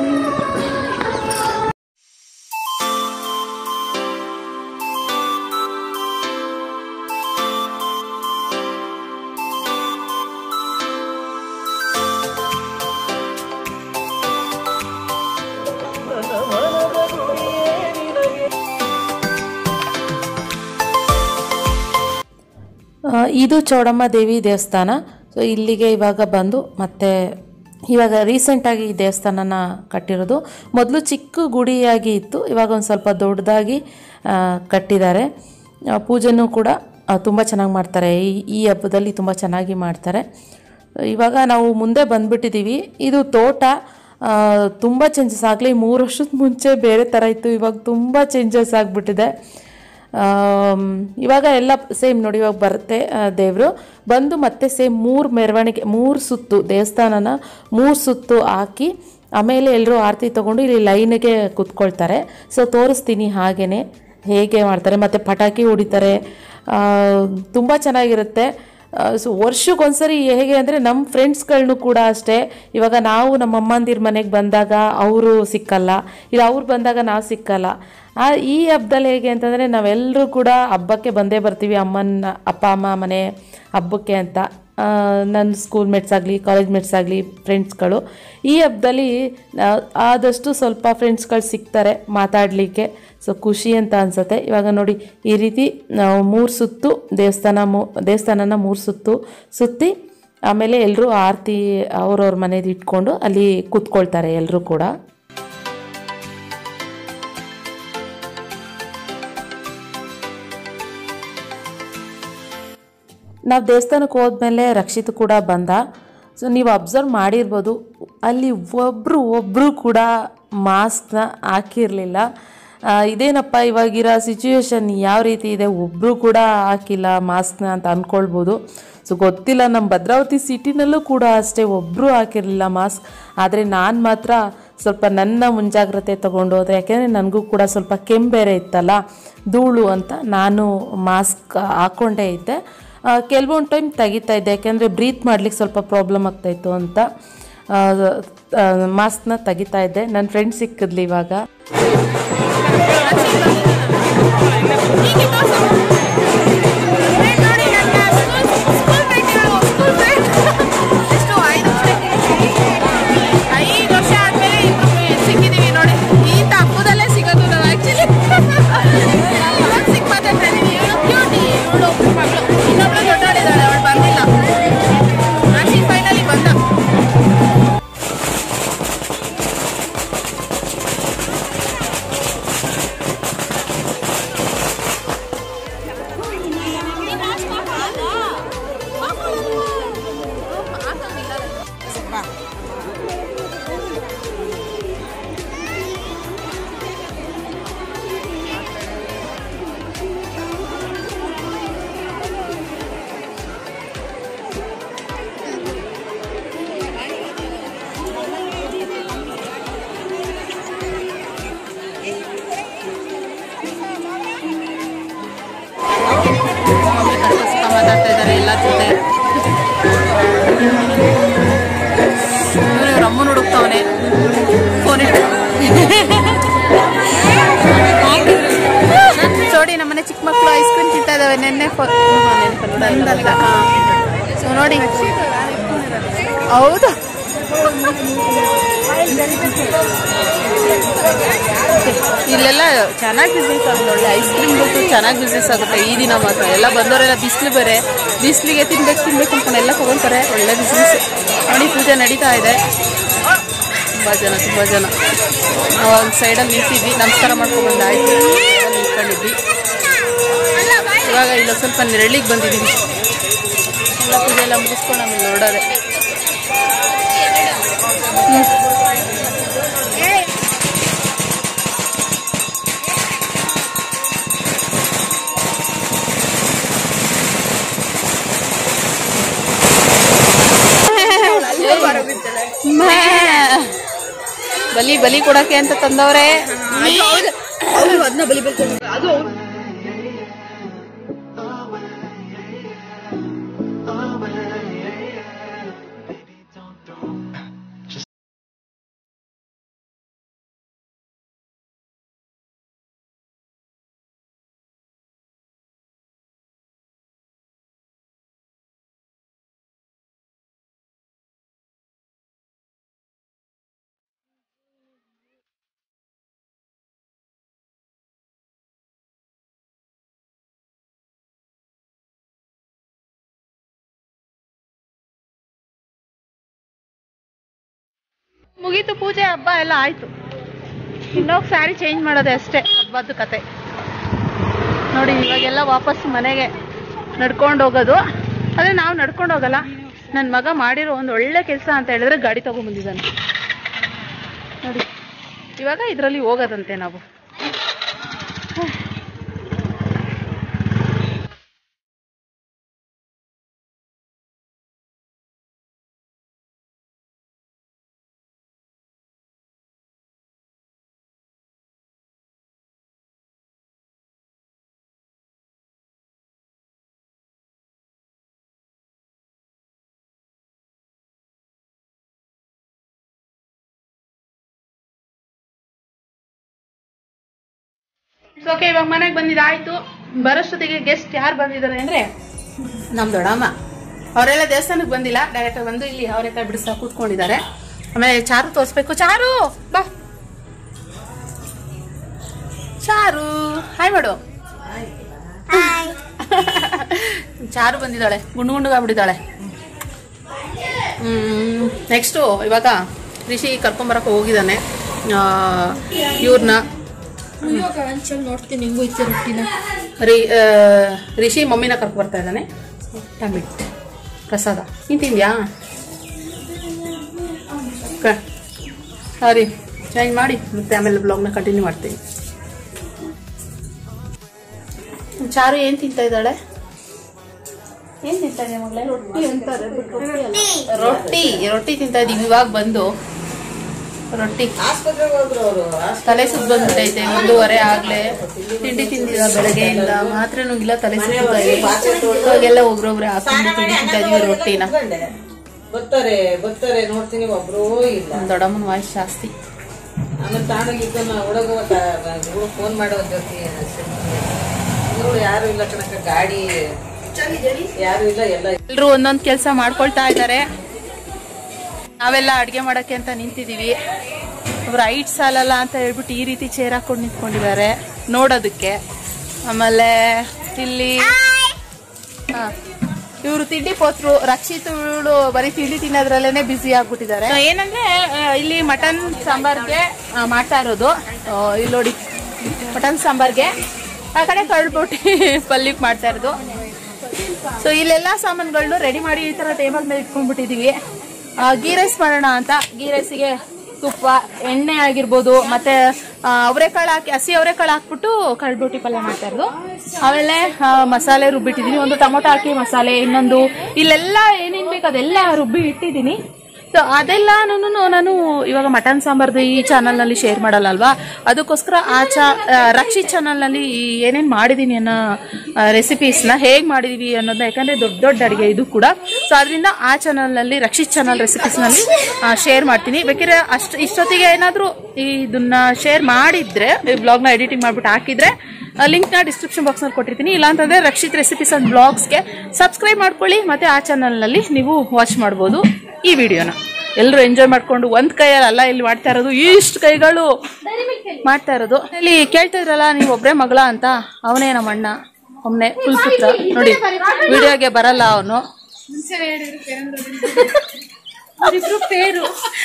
ಆ, ಇದು ಚೌಡಮ್ಮ ದೇವಿ ದೇವಸ್ಥಾನ ಸೊ ಇಲ್ಲಿಗೆ ಇವಾಗ ಬಂದು ಮತ್ತೆ ಇವಾಗ ರೀಸೆಂಟಾಗಿ ಈ ದೇವಸ್ಥಾನನ ಕಟ್ಟಿರೋದು ಮೊದಲು ಚಿಕ್ಕ ಗುಡಿಯಾಗಿ ಇತ್ತು ಇವಾಗ ಒಂದು ಸ್ವಲ್ಪ ದೊಡ್ಡದಾಗಿ ಆ, ಕಟ್ಟಿದ್ದಾರೆ ಆ, ಪೂಜೆನೂ ಕೂಡ ತುಂಬ ಚೆನ್ನಾಗಿ ಮಾಡ್ತಾರೆ ಈ ಈ ಹಬ್ಬದಲ್ಲಿ ತುಂಬ ಚೆನ್ನಾಗಿ ಮಾಡ್ತಾರೆ ಇವಾಗ ನಾವು ಮುಂದೆ ಬಂದ್ಬಿಟ್ಟಿದ್ದೀವಿ ಇದು ತೋಟ ತುಂಬ ಚೇಂಜಸ್ ಆಗಲಿ ಮೂರು ವರ್ಷದ ಮುಂಚೆ ಬೇರೆ ಥರ ಇತ್ತು ಇವಾಗ ತುಂಬ ಚೇಂಜಸ್ ಆಗಿಬಿಟ್ಟಿದೆ ಆಮ್, ಇವಾಗ ಎಲ್ಲ ಸೇಮ್ ನೋಡಿ ಇವಾಗ ಬರುತ್ತೆ ದೇವರು ಬಂದು ಮತ್ತೆ ಸೇಮ್ ಮೂರು ಮೆರವಣಿಗೆ ಮೂರು ಸುತ್ತು ದೇವಸ್ಥಾನನ ಮೂರು ಸುತ್ತು ಹಾಕಿ ಆಮೇಲೆ ಎಲ್ಲರೂ ಆರತಿ ತೊಗೊಂಡು ಇಲ್ಲಿ ಲೈನಿಗೆ ಕುತ್ಕೊಳ್ತಾರೆ ಸೊ ತೋರಿಸ್ತೀನಿ ಹಾಗೇನೆ ಹೇಗೆ ಮಾಡ್ತಾರೆ ಮತ್ತು ಪಟಾಕಿ ಹೊಡಿತಾರೆ ತುಂಬ ಚೆನ್ನಾಗಿರುತ್ತೆ ಸೊ ವರ್ಷಕ್ಕೊಂದ್ಸರಿ ಹೇಗೆ ಅಂದರೆ ನಮ್ಮ ಫ್ರೆಂಡ್ಸ್ಗಳ್ನು ಕೂಡ ಅಷ್ಟೇ ಇವಾಗ ನಾವು ನಮ್ಮ ಅಮ್ಮಂದಿರ ಮನೆಗೆ ಬಂದಾಗ ಅವರು ಸಿಕ್ಕಲ್ಲ ಇಲ್ಲ ಅವ್ರು ಬಂದಾಗ ನಾವು ಸಿಕ್ಕಲ್ಲ ಆ ಈ ಹಬ್ಬದಲ್ಲಿ ಹೇಗೆ ಅಂತಂದರೆ ನಾವೆಲ್ಲರೂ ಕೂಡ ಹಬ್ಬಕ್ಕೆ ಬಂದೇ ಬರ್ತೀವಿ ಅಮ್ಮನ ಅಪ್ಪ ಅಮ್ಮ ಮನೆ ಹಬ್ಬಕ್ಕೆ ಅಂತ ಆ, ನನ್ನ ಸ್ಕೂಲ್ ಮೇಟ್ಸ್ ಆಗಲಿ ಕಾಲೇಜ್ ಮೇಟ್ಸ್ ಆಗಲಿ ಫ್ರೆಂಡ್ಸ್ಗಳು ಈ ಹಬ್ಬದಲ್ಲಿ ಆ, ಆದಷ್ಟು ಸ್ವಲ್ಪ ಫ್ರೆಂಡ್ಸ್ಗಳು ಸಿಗ್ತಾರೆ ಮಾತಾಡಲಿಕ್ಕೆ ಸೊ ಖುಷಿ ಅಂತ ಅನ್ಸುತ್ತೆ ಇವಾಗ ನೋಡಿ ಈ ರೀತಿ ನಾವು ಮೂರು ಸುತ್ತು ದೇವಸ್ಥಾನ ಮೂ ದೇವಸ್ಥಾನನ ಮೂರು ಸುತ್ತು ಸುತ್ತಿ ಆಮೇಲೆ ಎಲ್ಲರೂ ಆರತಿ ಅವ್ರವ್ರ ಮನೇದು ಇಟ್ಕೊಂಡು ಅಲ್ಲಿ ಕೂತ್ಕೊಳ್ತಾರೆ ಎಲ್ಲರೂ ಕೂಡ ನಾವು ದೇವಸ್ಥಾನಕ್ಕೆ ಹೋದ್ಮೇಲೆ ರಕ್ಷಿತ್ ಕೂಡ ಬಂದ ಸೊ ನೀವು ಅಬ್ಸರ್ವ್ ಮಾಡಿರ್ಬೋದು ಅಲ್ಲಿ ಒಬ್ಬರು ಒಬ್ಬರು ಕೂಡ ಮಾಸ್ಕ್ನ ಹಾಕಿರಲಿಲ್ಲ ಇದೇನಪ್ಪ ಇವಾಗಿರೋ ಸಿಚುವೇಶನ್ ಯಾವ ರೀತಿ ಇದೆ ಒಬ್ಬರು ಕೂಡ ಹಾಕಿಲ್ಲ ಮಾಸ್ಕ್ನ ಅಂತ ಅಂದ್ಕೊಳ್ಬೋದು ಸೊ ಗೊತ್ತಿಲ್ಲ ನಮ್ಮ ಭದ್ರಾವತಿ ಸಿಟಿನಲ್ಲೂ ಕೂಡ ಅಷ್ಟೇ ಒಬ್ಬರು ಹಾಕಿರಲಿಲ್ಲ ಮಾಸ್ಕ್ ಆದರೆ ನಾನು ಮಾತ್ರ ಸ್ವಲ್ಪ ನನ್ನ ಮುಂಜಾಗ್ರತೆ ತೊಗೊಂಡು ಹೋದ್ರೆ ಯಾಕೆಂದರೆ ನನಗೂ ಕೂಡ ಸ್ವಲ್ಪ ಕೆಮ್ಮು ಬೇರೆ ಇತ್ತಲ್ಲ ಧೂಳು ಅಂತ ನಾನು ಮಾಸ್ಕ್ ಹಾಕ್ಕೊಂಡೇ ಇದ್ದೆ ಆ, ಕೆಲವೊಂದು ಟೈಮ್ ತೆಗಿತಾ ಇದ್ದೆ ಯಾಕೆಂದರೆ ಬ್ರೀತ್ ಮಾಡ್ಲಿಕ್ಕೆ ಸ್ವಲ್ಪ ಪ್ರಾಬ್ಲಮ್ ಆಗ್ತಾಯಿತ್ತು ಅಂತ ಮಾಸ್ಕ್ನ ತೆಗಿತಾ ಇದ್ದೆ ನನ್ನ ಫ್ರೆಂಡ್ ಸಿಕ್ಕಿದ್ಲಿ ಇವಾಗ ಐದು ವರ್ಷ ಆದ್ಮೇಲೆ ಇಬ್ರು ಸಿಕ್ಕಿದೀವಿ ನೋಡಿ ಇಂಥ ಹಬ್ಬದಲ್ಲೇ ಸಿಗೋದು ನಾವು ಆಕ್ಚುಲಿ ಸಿಕ್ ಮಾತಾಡ್ತಾ ಇದೀವಿ ಇವಳು ಕ್ಯೂಟಿ ಇವಳು ಮಗಳು ಇನ್ನೊಬ್ಳು ದೊಡ್ಡವಳಿದ್ದಾಳೆ ಅವಳು ಬಂದಿಲ್ಲ ಆಚೆ ಫೈನಲಿ ಬಂದ ಮಾತಾಡ್ತಾ ಇದ್ದಾರೆ ಎಲ್ಲ ಜೊತೆ ಇವ್ರು ಅಮ್ಮನ ಹುಡುಕ್ತವನೆ ಫೋನ್ ಇಟ್ಟು ನೋಡಿ ನಮ್ಮನೆ ಚಿಕ್ಕ ಮಕ್ಕಳು ಐಸ್ ಕ್ರೀಮ್ ತಿಂತಾ ಇದಾವೆ ನೆನ್ನೆ ಫೋ- ಹಾ, ನೆನ್ನೆ ಹಾ. ಸೊ ನೋಡಿ ಹೌದು ಇಲ್ಲೆಲ್ಲ ಚೆನ್ನಾಗಿ ಬಿಸ್ನೆಸ್ ಆಗುತ್ತೆ ಒಳ್ಳೆ ಐಸ್ ಕ್ರೀಮ್ ಗೊತ್ತು ಚೆನ್ನಾಗಿ ಬಿಸ್ನೆಸ್ ಆಗುತ್ತೆ ಈ ದಿನ ಮಾತ್ರ ಎಲ್ಲ ಬಂದವರೆಲ್ಲ ಬಿಸಿಲು ಬೇರೆ ಬಿಸಿಲಿಗೆ ತಿನ್ಬೇಕು ತಿನ್ಬೇಕು ಅನ್ಕೊಂಡು ಎಲ್ಲ ತಗೊಂತಾರೆ ಒಳ್ಳೆ ಬಿಸ್ನೆಸ್ ನೋಡಿ ಪೂಜೆ ನಡೀತಾ ಇದೆ ತುಂಬ ಜನ ತುಂಬ ಜನ ನಾವು ಒಂದು ಸೈಡಲ್ಲಿ ನಿಂತಿದ್ವಿ ನಮಸ್ಕಾರ ಮಾಡ್ಕೊಂಡು ಬಂದಾಯ್ತು ನಿಂತ್ಕೊಂಡಿದ್ವಿ ಇವಾಗ ಇಲ್ಲ ಸ್ವಲ್ಪ ನೆರಳಿಗೆ ಬಂದಿದ್ದೀವಿ ಎಲ್ಲ ಪೂಜೆ ಎಲ್ಲ ಮುಗಿಸ್ಕೊಂಡು ಆಮೇಲೆ ನೋಡೋದೆ ಮೇ. ಬಲಿ ಬಲಿ ಕೊಡಕ್ಕೆ ಅಂತ ತಂದವ್ರೆ ಮುಗೀತು ಪೂಜೆ ಹಬ್ಬ ಎಲ್ಲ ಆಯ್ತು ಇನ್ನೋಗಿ ಸ್ಯಾರಿ ಚೇಂಜ್ ಮಾಡೋದೆ ಅಷ್ಟೇ ಹಬ್ಬದ ಕತೆ ನೋಡಿ ಇವಾಗೆಲ್ಲ ವಾಪಸ್ ಮನೆಗೆ ನಡ್ಕೊಂಡು ಹೋಗೋದು ಆದರೆ ನಾವು ನಡ್ಕೊಂಡು ಹೋಗಲ್ಲ ನನ್ನ ಮಗ ಮಾಡಿರೋ ಒಂದು ಒಳ್ಳೆ ಕೆಲಸ ಅಂತ ಹೇಳಿದ್ರೆ ಗಾಡಿ ತಗೊಂಡ್ಬಂದಿದ್ದಾನೆ ನೋಡಿ ಇವಾಗ ಇದರಲ್ಲಿ ಹೋಗೋದಂತೆ ನಾವು ಸೊ ಓಕೆ ಇವಾಗ ಮನೆಗೆ ಬಂದಿದ್ದಾಯ್ತು ಬರೋಷ್ಟೊತ್ತಿಗೆ ಗೆಸ್ಟ್ ಯಾರು ಬಂದಿದ್ದಾರೆ ಅಂದ್ರೆ ನಮ್ಮ ದೊಡ್ಡಮ್ಮ ಅವರೆಲ್ಲ ದೇವಸ್ಥಾನಕ್ಕೆ ಬಂದಿಲ್ಲ ಡೈರೆಕ್ಟ್ ಬಂದು ಇಲ್ಲಿ ಅವರೆಕಾಯಿ ಬಿಡಿಸ್ತಾ ಕೂತ್ಕೊಂಡಿದ್ದಾರೆ ಆಮೇಲೆ ಚಾರು ತೋರಿಸ್ಬೇಕು ಚಾರು ಬಾ ಚಾರು ಹಾಯ್ ಮಾಡು ಚಾರು ಬಂದಿದ್ದಾಳೆ ಗುಂಡು ಗುಂಡುಗಾಗ್ಬಿಟ್ಟಿದ್ದಾಳೆ ನೆಕ್ಸ್ಟು ಇವಾಗ ರಿಷಿ ಕರ್ಕೊಂಬರಕ್ಕೆ ಹೋಗಿದ್ದಾನೆ ಇವ್ರನ್ನ ನೋಡ್ತೀನಿ ಹೆಂಗು ಇತ್ತು ರೊಟ್ಟಿನ ರಿ ಆ, ರಿಷಿ ಮಮ್ಮಿನ ಕರ್ಕೊ ಬರ್ತಾ ಇದ್ದಾನೆ ಟಮಿಟ್ ಪ್ರಸಾದ ನೀನು ತಿಂದ್ಯಾ ಸರಿ ಚೇಂಜ್ ಮಾಡಿ ಮತ್ತೆ ಆಮೇಲೆ ಬ್ಲಾಗ್ನ ಕಂಟಿನ್ಯೂ ಮಾಡ್ತೀನಿ ಚಾರು ಏನು ತಿಂತಾ ಇದ್ದಾಳೆ ಏನು ತಿಂತಾ ಇದೆ ಮಗಳೇ ರೊಟ್ಟಿ ಅಂತಾರೆ but ರೊಟ್ಟಿ ಅಲ್ಲ. ರೊಟ್ಟಿ ರೊಟ್ಟಿ ತಿಂತಾ ಇದೀವಿ ಇವಾಗ ಬಂದು ರೊಟ್ಟಿ ಆಸ್ಪತ್ರೆಗೆ ಹೋದ್ರು ಅವರು ತಲೆ ಸುತ್ತ ಬಂದ್ಬಿಟ್ಟೈತೆ ಒಂದೂವರೆ ಆಗ್ಲೇ ತಿಂಡಿ ತಿಂದಿಲ್ಲ ಬೆಳಗ್ಗೆಯಿಂದ ಮಾತ್ರೆ ನುಂಗಿಲ್ಲ ತಲೆ ಸುತ್ತಾ ಇದೆ ಇವಾಗೆಲ್ಲ ಒಬ್ರೊಬ್ರೆ ಹಾಕೊಂಡು ತಿಂಡಿ ತಿಂತಾ ಇದೀವಿ ರೊಟ್ಟಿನ ಬರ್ತಾರೆ ಬರ್ತಾರೆ ನೋಡ್ತೀನಿ ಒಬ್ರೂ ಇಲ್ಲ ನಮ್ ದೊಡ್ಡಮ್ಮನ ವಾಯ್ಸ್ ಜಾಸ್ತಿ ಆಮೇಲೆ ತಾಣಗಿದ್ದು ಹುಡುಗ ಫೋನ್ ಮಾಡೋ ಜೊತೆ ಇವ್ರು ಯಾರು ಇಲ್ಲ ಕಣಕ ಗಾಡಿ ಯಾರು ಇಲ್ಲ ಎಲ್ಲ ಎಲ್ರು ಒಂದೊಂದ್ ಕೆಲಸ ಮಾಡ್ಕೊಳ್ತಾ ಇದ್ದಾರೆ ನಾವೆಲ್ಲ ಅಡ್ಗೆ ಮಾಡಕ್ಕೆ ಅಂತ ನಿಂತಿದೀವಿ ಒಬ್ರು ಐಟ್ ಸಾಲಲ್ಲ ಅಂತ ಹೇಳ್ಬಿಟ್ಟು ಈ ರೀತಿ ಚೇರ್ ಹಾಕೊಂಡು ನಿಂತ್ಕೊಂಡಿದ್ದಾರೆ ನೋಡೋದಕ್ಕೆ ಆಮೇಲೆ ಇಲ್ಲಿ ಇವರು ತಿಂಡಿ ಪೋತ್ರು ರಕ್ಷಿತ್ ಇವಳು ಬರೀ ತಿಂಡಿ ತಿನ್ನೋದ್ರಲ್ಲೇನೆ ಬ್ಯುಸಿ ಆಗ್ಬಿಟ್ಟಿದ್ದಾರೆ ಏನಂದ್ರೆ ಆ, ಇಲ್ಲಿ ಮಟನ್ ಸಾಂಬಾರ್ಗೆ ಆ, ಮಾಡ್ತಾ ಇರೋದು ಆ, ಇಲ್ಲಿ ನೋಡಿ ಮಟನ್ ಸಾಂಬಾರ್ಗೆ ಆ ಕಡೆ ಕಳ್ಬಿಟ್ಟು ಪಲ್ಯಕ್ಕೆ ಮಾಡ್ತಾ ಇರೋದು ಸೊ ಇಲ್ಲೆಲ್ಲ ಸಾಮಾನುಗಳನ್ನು ರೆಡಿ ಮಾಡಿ ಈ ತರ ಟೇಬಲ್ ಮೇಲೆ ಇಟ್ಕೊಂಡ್ಬಿಟ್ಟಿದೀವಿ ಆ, ಗೀ ರೈಸ್ ಮಾಡೋಣ ಅಂತ ಗೀ ರೈಸಿಗೆ ತುಪ್ಪ ಎಣ್ಣೆ ಆಗಿರ್ಬೋದು ಮತ್ತೆ ಆ, ಅವರೆಕಾಳು ಹಾಕಿ ಹಸಿ ಅವರೆಕಾಳು ಹಾಕ್ಬಿಟ್ಟು ಕಳ್ಬುಟ್ಟಿ ಪಲ್ಯ ಮಾಡ್ತಾ ಇರೋದು ಆಮೇಲೆ ಆ, ಮಸಾಲೆ ರುಬ್ಬಿಟ್ಟಿದೀನಿ ಒಂದು ಟೊಮೊಟೊ ಹಾಕಿ ಮಸಾಲೆ ಇನ್ನೊಂದು ಇಲ್ಲೆಲ್ಲ ಏನೇನ್ ಬೇಕು ಅದೆಲ್ಲ ರುಬ್ಬಿ ಇಟ್ಟಿದ್ದೀನಿ ಸೊ ಅದೆಲ್ಲನೂ ನಾನು ಇವಾಗ ಮಟನ್ ಸಾಂಬಾರ್ದು ಈ ಚಾನಲ್ನಲ್ಲಿ ಶೇರ್ ಮಾಡಲ್ಲ ಅಲ್ವಾ ಅದಕ್ಕೋಸ್ಕರ ಆ ಚಾ ಆ, ರಕ್ಷಿತ್ ಚಾನಲ್ನಲ್ಲಿ ಏನೇನು ಮಾಡಿದ್ದೀನಿ ಅನ್ನೋ ರೆಸಿಪೀಸ್ನ ಹೇಗೆ ಮಾಡಿದೀವಿ ಅನ್ನೋದನ್ನ ಯಾಕಂದರೆ ದೊಡ್ಡ ದೊಡ್ಡ ಅಡುಗೆ ಇದು ಕೂಡ ಸೊ ಅದರಿಂದ ಆ ಚಾನಲ್ನಲ್ಲಿ ರಕ್ಷಿತ್ ಚಾನಲ್ ರೆಸಿಪೀಸ್ನಲ್ಲಿ ಶೇರ್ ಮಾಡ್ತೀನಿ ಬೇಕಾದ್ರೆ ಅಷ್ಟು ಇಷ್ಟೊತ್ತಿಗೆ ಏನಾದರೂ ಇದನ್ನ ಶೇರ್ ಮಾಡಿದ್ರೆ ಬ್ಲಾಗ್ನ ಎಡಿಟಿಂಗ್ ಮಾಡಿಬಿಟ್ಟು ಹಾಕಿದ್ರೆ ಲಿಂಕ್ನ ಡಿಸ್ಕ್ರಿಪ್ಷನ್ ಬಾಕ್ಸ್ನಲ್ಲಿ ಕೊಟ್ಟಿರ್ತೀನಿ ಇಲ್ಲಾಂತಂದರೆ ರಕ್ಷಿತ್ ರೆಸಿಪೀಸ್ ಅಂಡ್ ಬ್ಲಾಗ್ಸ್ಗೆ ಸಬ್ಸ್ಕ್ರೈಬ್ ಮಾಡ್ಕೊಳ್ಳಿ ಮತ್ತು ಆ ಚಾನಲ್ನಲ್ಲಿ ನೀವು ವಾಚ್ ಮಾಡ್ಬೋದು ಈ ವಿಡಿಯೋನ ಎಲ್ಲರೂ ಎಂಜಾಯ್ ಮಾಡ್ಕೊಂಡು ಒಂದ್ ಕೈಯಲ್ಲಿ ಅಲ್ಲ ಇಲ್ಲಿ ಮಾಡ್ತಾ ಇರೋದು ಇಷ್ಟು ಕೈಗಳು ಮಾಡ್ತಾ ಇರೋದು ಇಲ್ಲಿ ಕೇಳ್ತಾ ಇದ್ರಲ್ಲ ನೀವು ಒಬ್ರೇ ಮಗಳ ಅಂತ ಅವನೇ ನಮ್ಮ ಅಣ್ಣ ಒಮ್ನೆ ಫುಲ್ ಪುತ್ರ ನೋಡಿ ವಿಡಿಯೋಗೆ ಬರಲ್ಲ ಅವನು ಪೇರು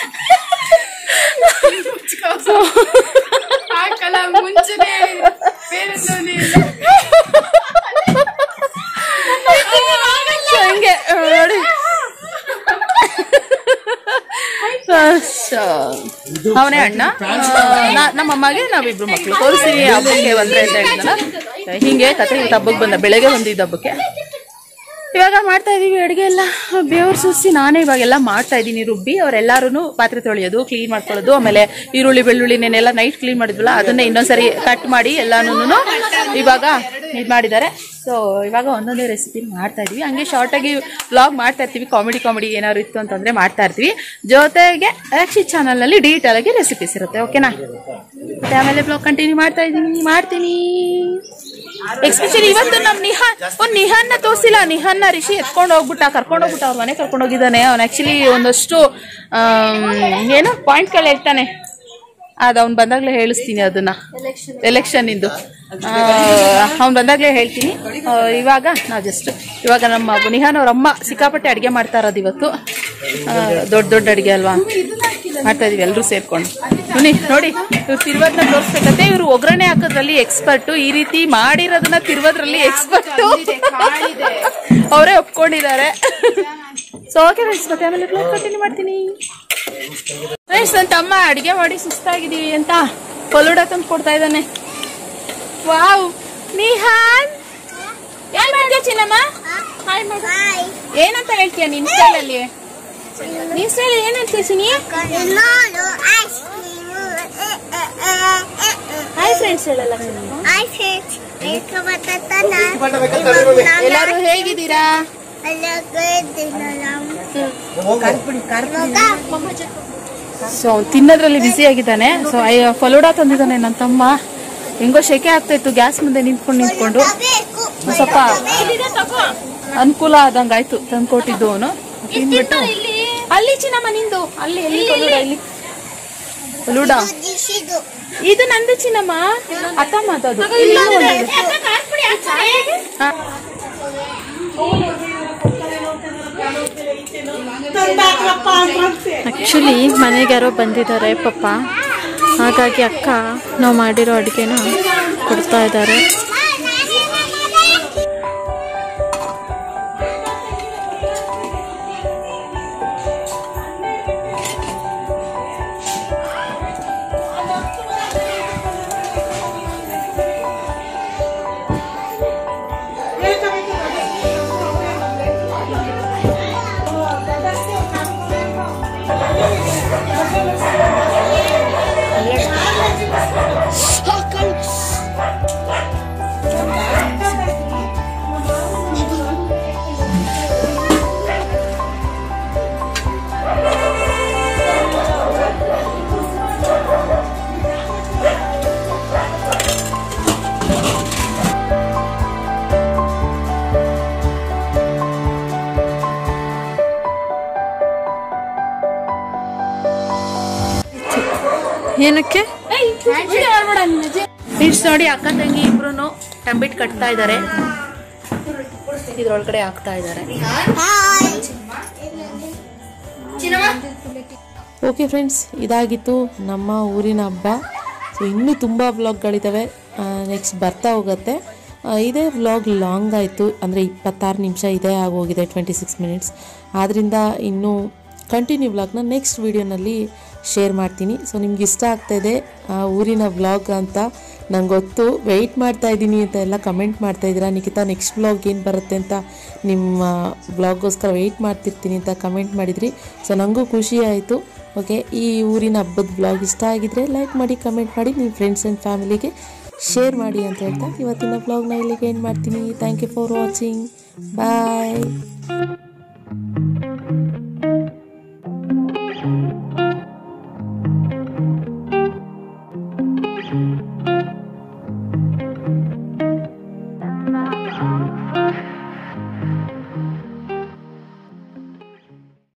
So, ಹಿಂಗೆ ಆ, ನೋಡಿ ಅವನೇ ಅಣ್ಣ ಆ, ನಾ- ನಮ್ಮ ಅಮ್ಮಗೆ ನಾವಿಬ್ರು ಮಕ್ಕಳು ತೋರಿಸ್ತೀವಿ ಹಬ್ಬಕ್ಕೆ ಬಂದ್ರೆ ಅಂತ ಹೇಳಿದ್ನಲ್ಲ ಹಿಂಗೆ ಕತೆ ಇವತ್ತು ಹಬ್ಬಕ್ಕೆ ಬಂದ ಬೆಳಗ್ಗೆ ಬಂದಿದ್ದ ಹಬ್ಬಕ್ಕೆ ಇವಾಗ ಮಾಡ್ತಾ ಇದೀವಿ ಅಡುಗೆ ಎಲ್ಲ ಬೇವ್ರು ಸುರಿಸಿ ನಾನೇ ಇವಾಗೆಲ್ಲ ಮಾಡ್ತಾ ಇದ್ದೀನಿ ರುಬ್ಬಿ ಅವರೆಲ್ಲರೂ ಪಾತ್ರೆ ತೊಳೆಯೋದು ಕ್ಲೀನ್ ಮಾಡ್ಕೊಳ್ಳೋದು ಆಮೇಲೆ ಈರುಳ್ಳಿ ಬೆಳ್ಳುಳ್ಳಿ ನೆನೆಲ್ಲ ನೈಟ್ ಕ್ಲೀನ್ ಮಾಡಿದ್ವಲ್ಲ ಅದನ್ನೇ ಇನ್ನೊಂದ್ಸರಿ ಕಟ್ ಮಾಡಿ ಎಲ್ಲಾನು ಇವಾಗ ಇದು ಮಾಡಿದ್ದಾರೆ ಸೊ ಇವಾಗ ಒಂದೊಂದೇ ರೆಸಿಪಿ ಮಾಡ್ತಾ ಇದೀವಿ ಹಂಗೆ ಶಾರ್ಟಾಗಿ ವ್ಲಾಗ್ ಮಾಡ್ತಾ ಇರ್ತೀವಿ ಕಾಮಿಡಿ ಕಾಮಿಡಿ ಏನಾದ್ರು ಇತ್ತು ಅಂತಂದ್ರೆ ಮಾಡ್ತಾ ಇರ್ತೀವಿ ಜೊತೆಗೆ ರಕ್ಷಿತ್ ಚಾನಲ್ನಲ್ಲಿ ಡೀಟೇಲ್ ಆಗಿ ರೆಸಿಪೀಸ್ ಇರುತ್ತೆ ಓಕೆನಾ ಮತ್ತೆ ಆಮೇಲೆ ಬ್ಲಾಗ್ ಕಂಟಿನ್ಯೂ ಮಾಡ್ತಾ ಇದ್ದೀನಿ ಮಾಡ್ತೀನಿ ಎಕ್ಸ್ಪೆಷಲಿ ಇವತ್ತು ನಮ್ ನಿಹಾನ್ ಒಂದ್ ನಿಹಾನ್ನ ತೋರಿಸಿಲ್ಲ ನಿಹಾನ್ನ ರಿಷಿ ಎತ್ಕೊಂಡು ಹೋಗ್ಬಿಟ್ಟ ಕರ್ಕೊಂಡು ಹೋಗ್ಬಿಟ್ಟ ಅವ್ರ ಮನೆ ಕರ್ಕೊಂಡು ಹೋಗಿದ್ದಾನೆ ಅವ್ನು ಆಕ್ಚುಲಿ ಒಂದಷ್ಟು ಆಮ್, ಏನು ಪಾಯಿಂಟ್ಗಳು ಹೇಳ್ತಾನೆ ಅದು ಅವ್ನು ಬಂದಾಗಲೇ ಹೇಳಿಸ್ತೀನಿ ಅದನ್ನ ಎಲೆಕ್ಷನ್ ಇಂದು ಅವ್ನು ಬಂದಾಗಲೇ ಹೇಳ್ತೀನಿ ಆ, ಇವಾಗ ನಾವು ಜಸ್ಟ್ ಇವಾಗ ನಮ್ಮ ನಿಹಾನ್ ಅವ್ರ ಅಮ್ಮ ಸಿಕ್ಕಾಪಟ್ಟೆ ಅಡುಗೆ ಮಾಡ್ತಾ ಇರೋದು ಇವತ್ತು ಆ, ದೊಡ್ಡ ದೊಡ್ಡ ಅಡುಗೆ ಅಲ್ವಾ ಮಾಡ್ತಾ ಇದೀವಿ ಎಲ್ಲರೂ ಸೇರ್ಕೊಂಡು ಬನ್ನಿ ನೋಡಿ ಇವ್ರು ತಿರುವದ್ನ ತೋರಿಸ್ಬೇಕಂತೆ ಇವರು ಒಗ್ಗರಣೆ ಹಾಕೋದ್ರಲ್ಲಿ ಎಕ್ಸ್ಪರ್ಟು ಈ ರೀತಿ ಮಾಡಿರೋದನ್ನ ತಿರುವದ್ರಲ್ಲಿ ಎಕ್ಸ್ಪರ್ಟು ಅವರೇ ಒಪ್ಕೊಂಡಿದ್ದಾರೆ ಸೊ ಓಕೆ ಫ್ರೆಂಡ್ಸ್ ಮತ್ತೆ ಆಮೇಲೆ ಕಂಟಿನ್ಯೂ ಮಾಡ್ತೀನಿ ಫ್ರೆಂಡ್ಸ್ ನನ್ನ ತಮ್ಮ ಅಡಿಗೆ ಮಾಡಿ ಸುಸ್ತಾಗಿದೀವಿ ಅಂತ ಫಲೂಡ ತಂದು ಕೊಡ್ತಾ ಇದ್ದಾನೆ ವಾವ್ ನಿಹಾನ್ ಏನ್ ಮಾಡ್ತೀಯ ಚಿನ್ನಮ್ಮ ಹಾಯ್ ಮಾಡು ಏನಂತ ಹೇಳ್ತೀಯ ನಿನ್ ಸ್ಟೈಲಲ್ಲಿ ನಿನ್ ಸ್ಟೈಲ್ ಏನ್ ಹೇಳ್ತೀಯ ಚಿನಿ ಹಾಯ್ ಫ್ರೆಂಡ್ಸ್ ಹೇಳಲ್ಲ ಎಲ್ಲರೂ ಹೇಗಿದ್ದೀರಾ ಸೊ ತಿನ್ನೋದ್ರಲ್ಲಿ ಬ್ಯುಸಿ ಆಗಿದ್ದಾನೆ ಸೊ ಫಲೂಡಾ ತಂದಿದ್ದಾನೆ ನನ್ನ ತಮ್ಮ ಹೆಂಗೋ ಶೆಕೆ ಆಗ್ತಾ ಇತ್ತು ಗ್ಯಾಸ್ ಮುಂದೆ ನಿಂತ್ಕೊಂಡು ನಿಂತ್ಕೊಂಡು ಒಂದ್ ಸ್ವಲ್ಪ ಅನುಕೂಲ ಆದಂಗಾಯ್ತು ತಂದ್ಕೊಟ್ಟಿದ್ದು ಅವನು ತಿನ್ಬಿಟ್ಟು ಅಲ್ಲಿ ಚಿನ್ನಮ್ಮ ನಿಂದು ಅಲ್ಲಿ ಎಲ್ಲಿ ಫಲೂಡಾ ಇಲ್ಲಿ ಫಲೂಡಾ ಇದು ನಂದು ಚಿನ್ನಮ್ಮ ಅತ್ತಮ್ಮ ಅದು ಇಲ್ಲೂ ಒಂದಿದೆ. ಹಾ. ಆ್ಯಕ್ಚುಲಿ ಮನೆಗೆ ಯಾರೋ ಬಂದಿದ್ದಾರೆ ಪಾಪ ಹಾಗಾಗಿ ಅಕ್ಕ ನಾವು ಮಾಡಿರೋ ಅಡುಗೆನ ಕೊಡ್ತಾ ಇದ್ದಾರೆ ಏನಕ್ಕೆ ಫ್ರೆಂಡ್ಸ್ ನೋಡಿ ಅಕ್ಕ ತಂಗಿ ಇಬ್ರು ಟಂಬಿಟ್ ಕಟ್ತಾ ಇದ್ದಾರೆ ಇದ್ರೊಳಗಡೆ ಹಾಕ್ತಾ ಇದ್ದಾರೆ ಓಕೆ ಫ್ರೆಂಡ್ಸ್ ಇದಾಗಿತ್ತು ನಮ್ಮ ಊರಿನ ಹಬ್ಬ ಸೊ ಇನ್ನೂ ತುಂಬ ವ್ಲಾಗ್ಗಳಿದ್ದಾವೆ ನೆಕ್ಸ್ಟ್ ಬರ್ತಾ ಹೋಗುತ್ತೆ ಆ, ಇದೇ ವ್ಲಾಗ್ ಲಾಂಗ್ ಆಯಿತು ಅಂದರೆ ಇಪ್ಪತ್ತಾರು ನಿಮಿಷ ಇದೇ ಆಗೋಗಿದೆ ಟ್ವೆಂಟಿ ಸಿಕ್ಸ್ ಮಿನಿಟ್ಸ್ ಆದ್ದರಿಂದ ಇನ್ನೂ ಕಂಟಿನ್ಯೂ ವ್ಲಾಗ್ನ ನೆಕ್ಸ್ಟ್ ವೀಡಿಯೋನಲ್ಲಿ ಶೇರ್ ಮಾಡ್ತೀನಿ ಸೊ ನಿಮ್ಗೆ ಇಷ್ಟ ಆಗ್ತಾಯಿದೆ ಆ ಊರಿನ ವ್ಲಾಗ್ ಅಂತ ನಂಗೆ ಗೊತ್ತು ವೆಯ್ಟ್ ಮಾಡ್ತಾ ಇದ್ದೀನಿ ಅಂತ ಎಲ್ಲ ಕಮೆಂಟ್ ಮಾಡ್ತಾ ಇದ್ದೀರಾ ನಿಖಿತಾ ನೆಕ್ಸ್ಟ್ ವ್ಲಾಗ್ ಏನು ಬರುತ್ತೆ ಅಂತ ನಿಮ್ಮ ವ್ಲಾಗ್ಗೋಸ್ಕರ ವೆಯ್ಟ್ ಮಾಡ್ತಿರ್ತೀನಿ ಅಂತ ಕಮೆಂಟ್ ಮಾಡಿದ್ರಿ ಸೊ ನನಗೂ ಖುಷಿ ಆಯಿತು ಓಕೆ ಈ ಊರಿನ ಹಬ್ಬದ ವ್ಲಾಗ್ ಇಷ್ಟ ಆಗಿದ್ರೆ ಲೈಕ್ ಮಾಡಿ ಕಮೆಂಟ್ ಮಾಡಿ ನಿಮ್ಮ ಫ್ರೆಂಡ್ಸ್ ಆ್ಯಂಡ್ ಫ್ಯಾಮಿಲಿಗೆ ಶೇರ್ ಮಾಡಿ ಅಂತ ಹೇಳ್ತಾ ಇವತ್ತಿನ ವ್ಲಾಗ್ನ ಇಲ್ಲಿಗೆ ಏನು ಮಾಡ್ತೀನಿ thank you for watching bye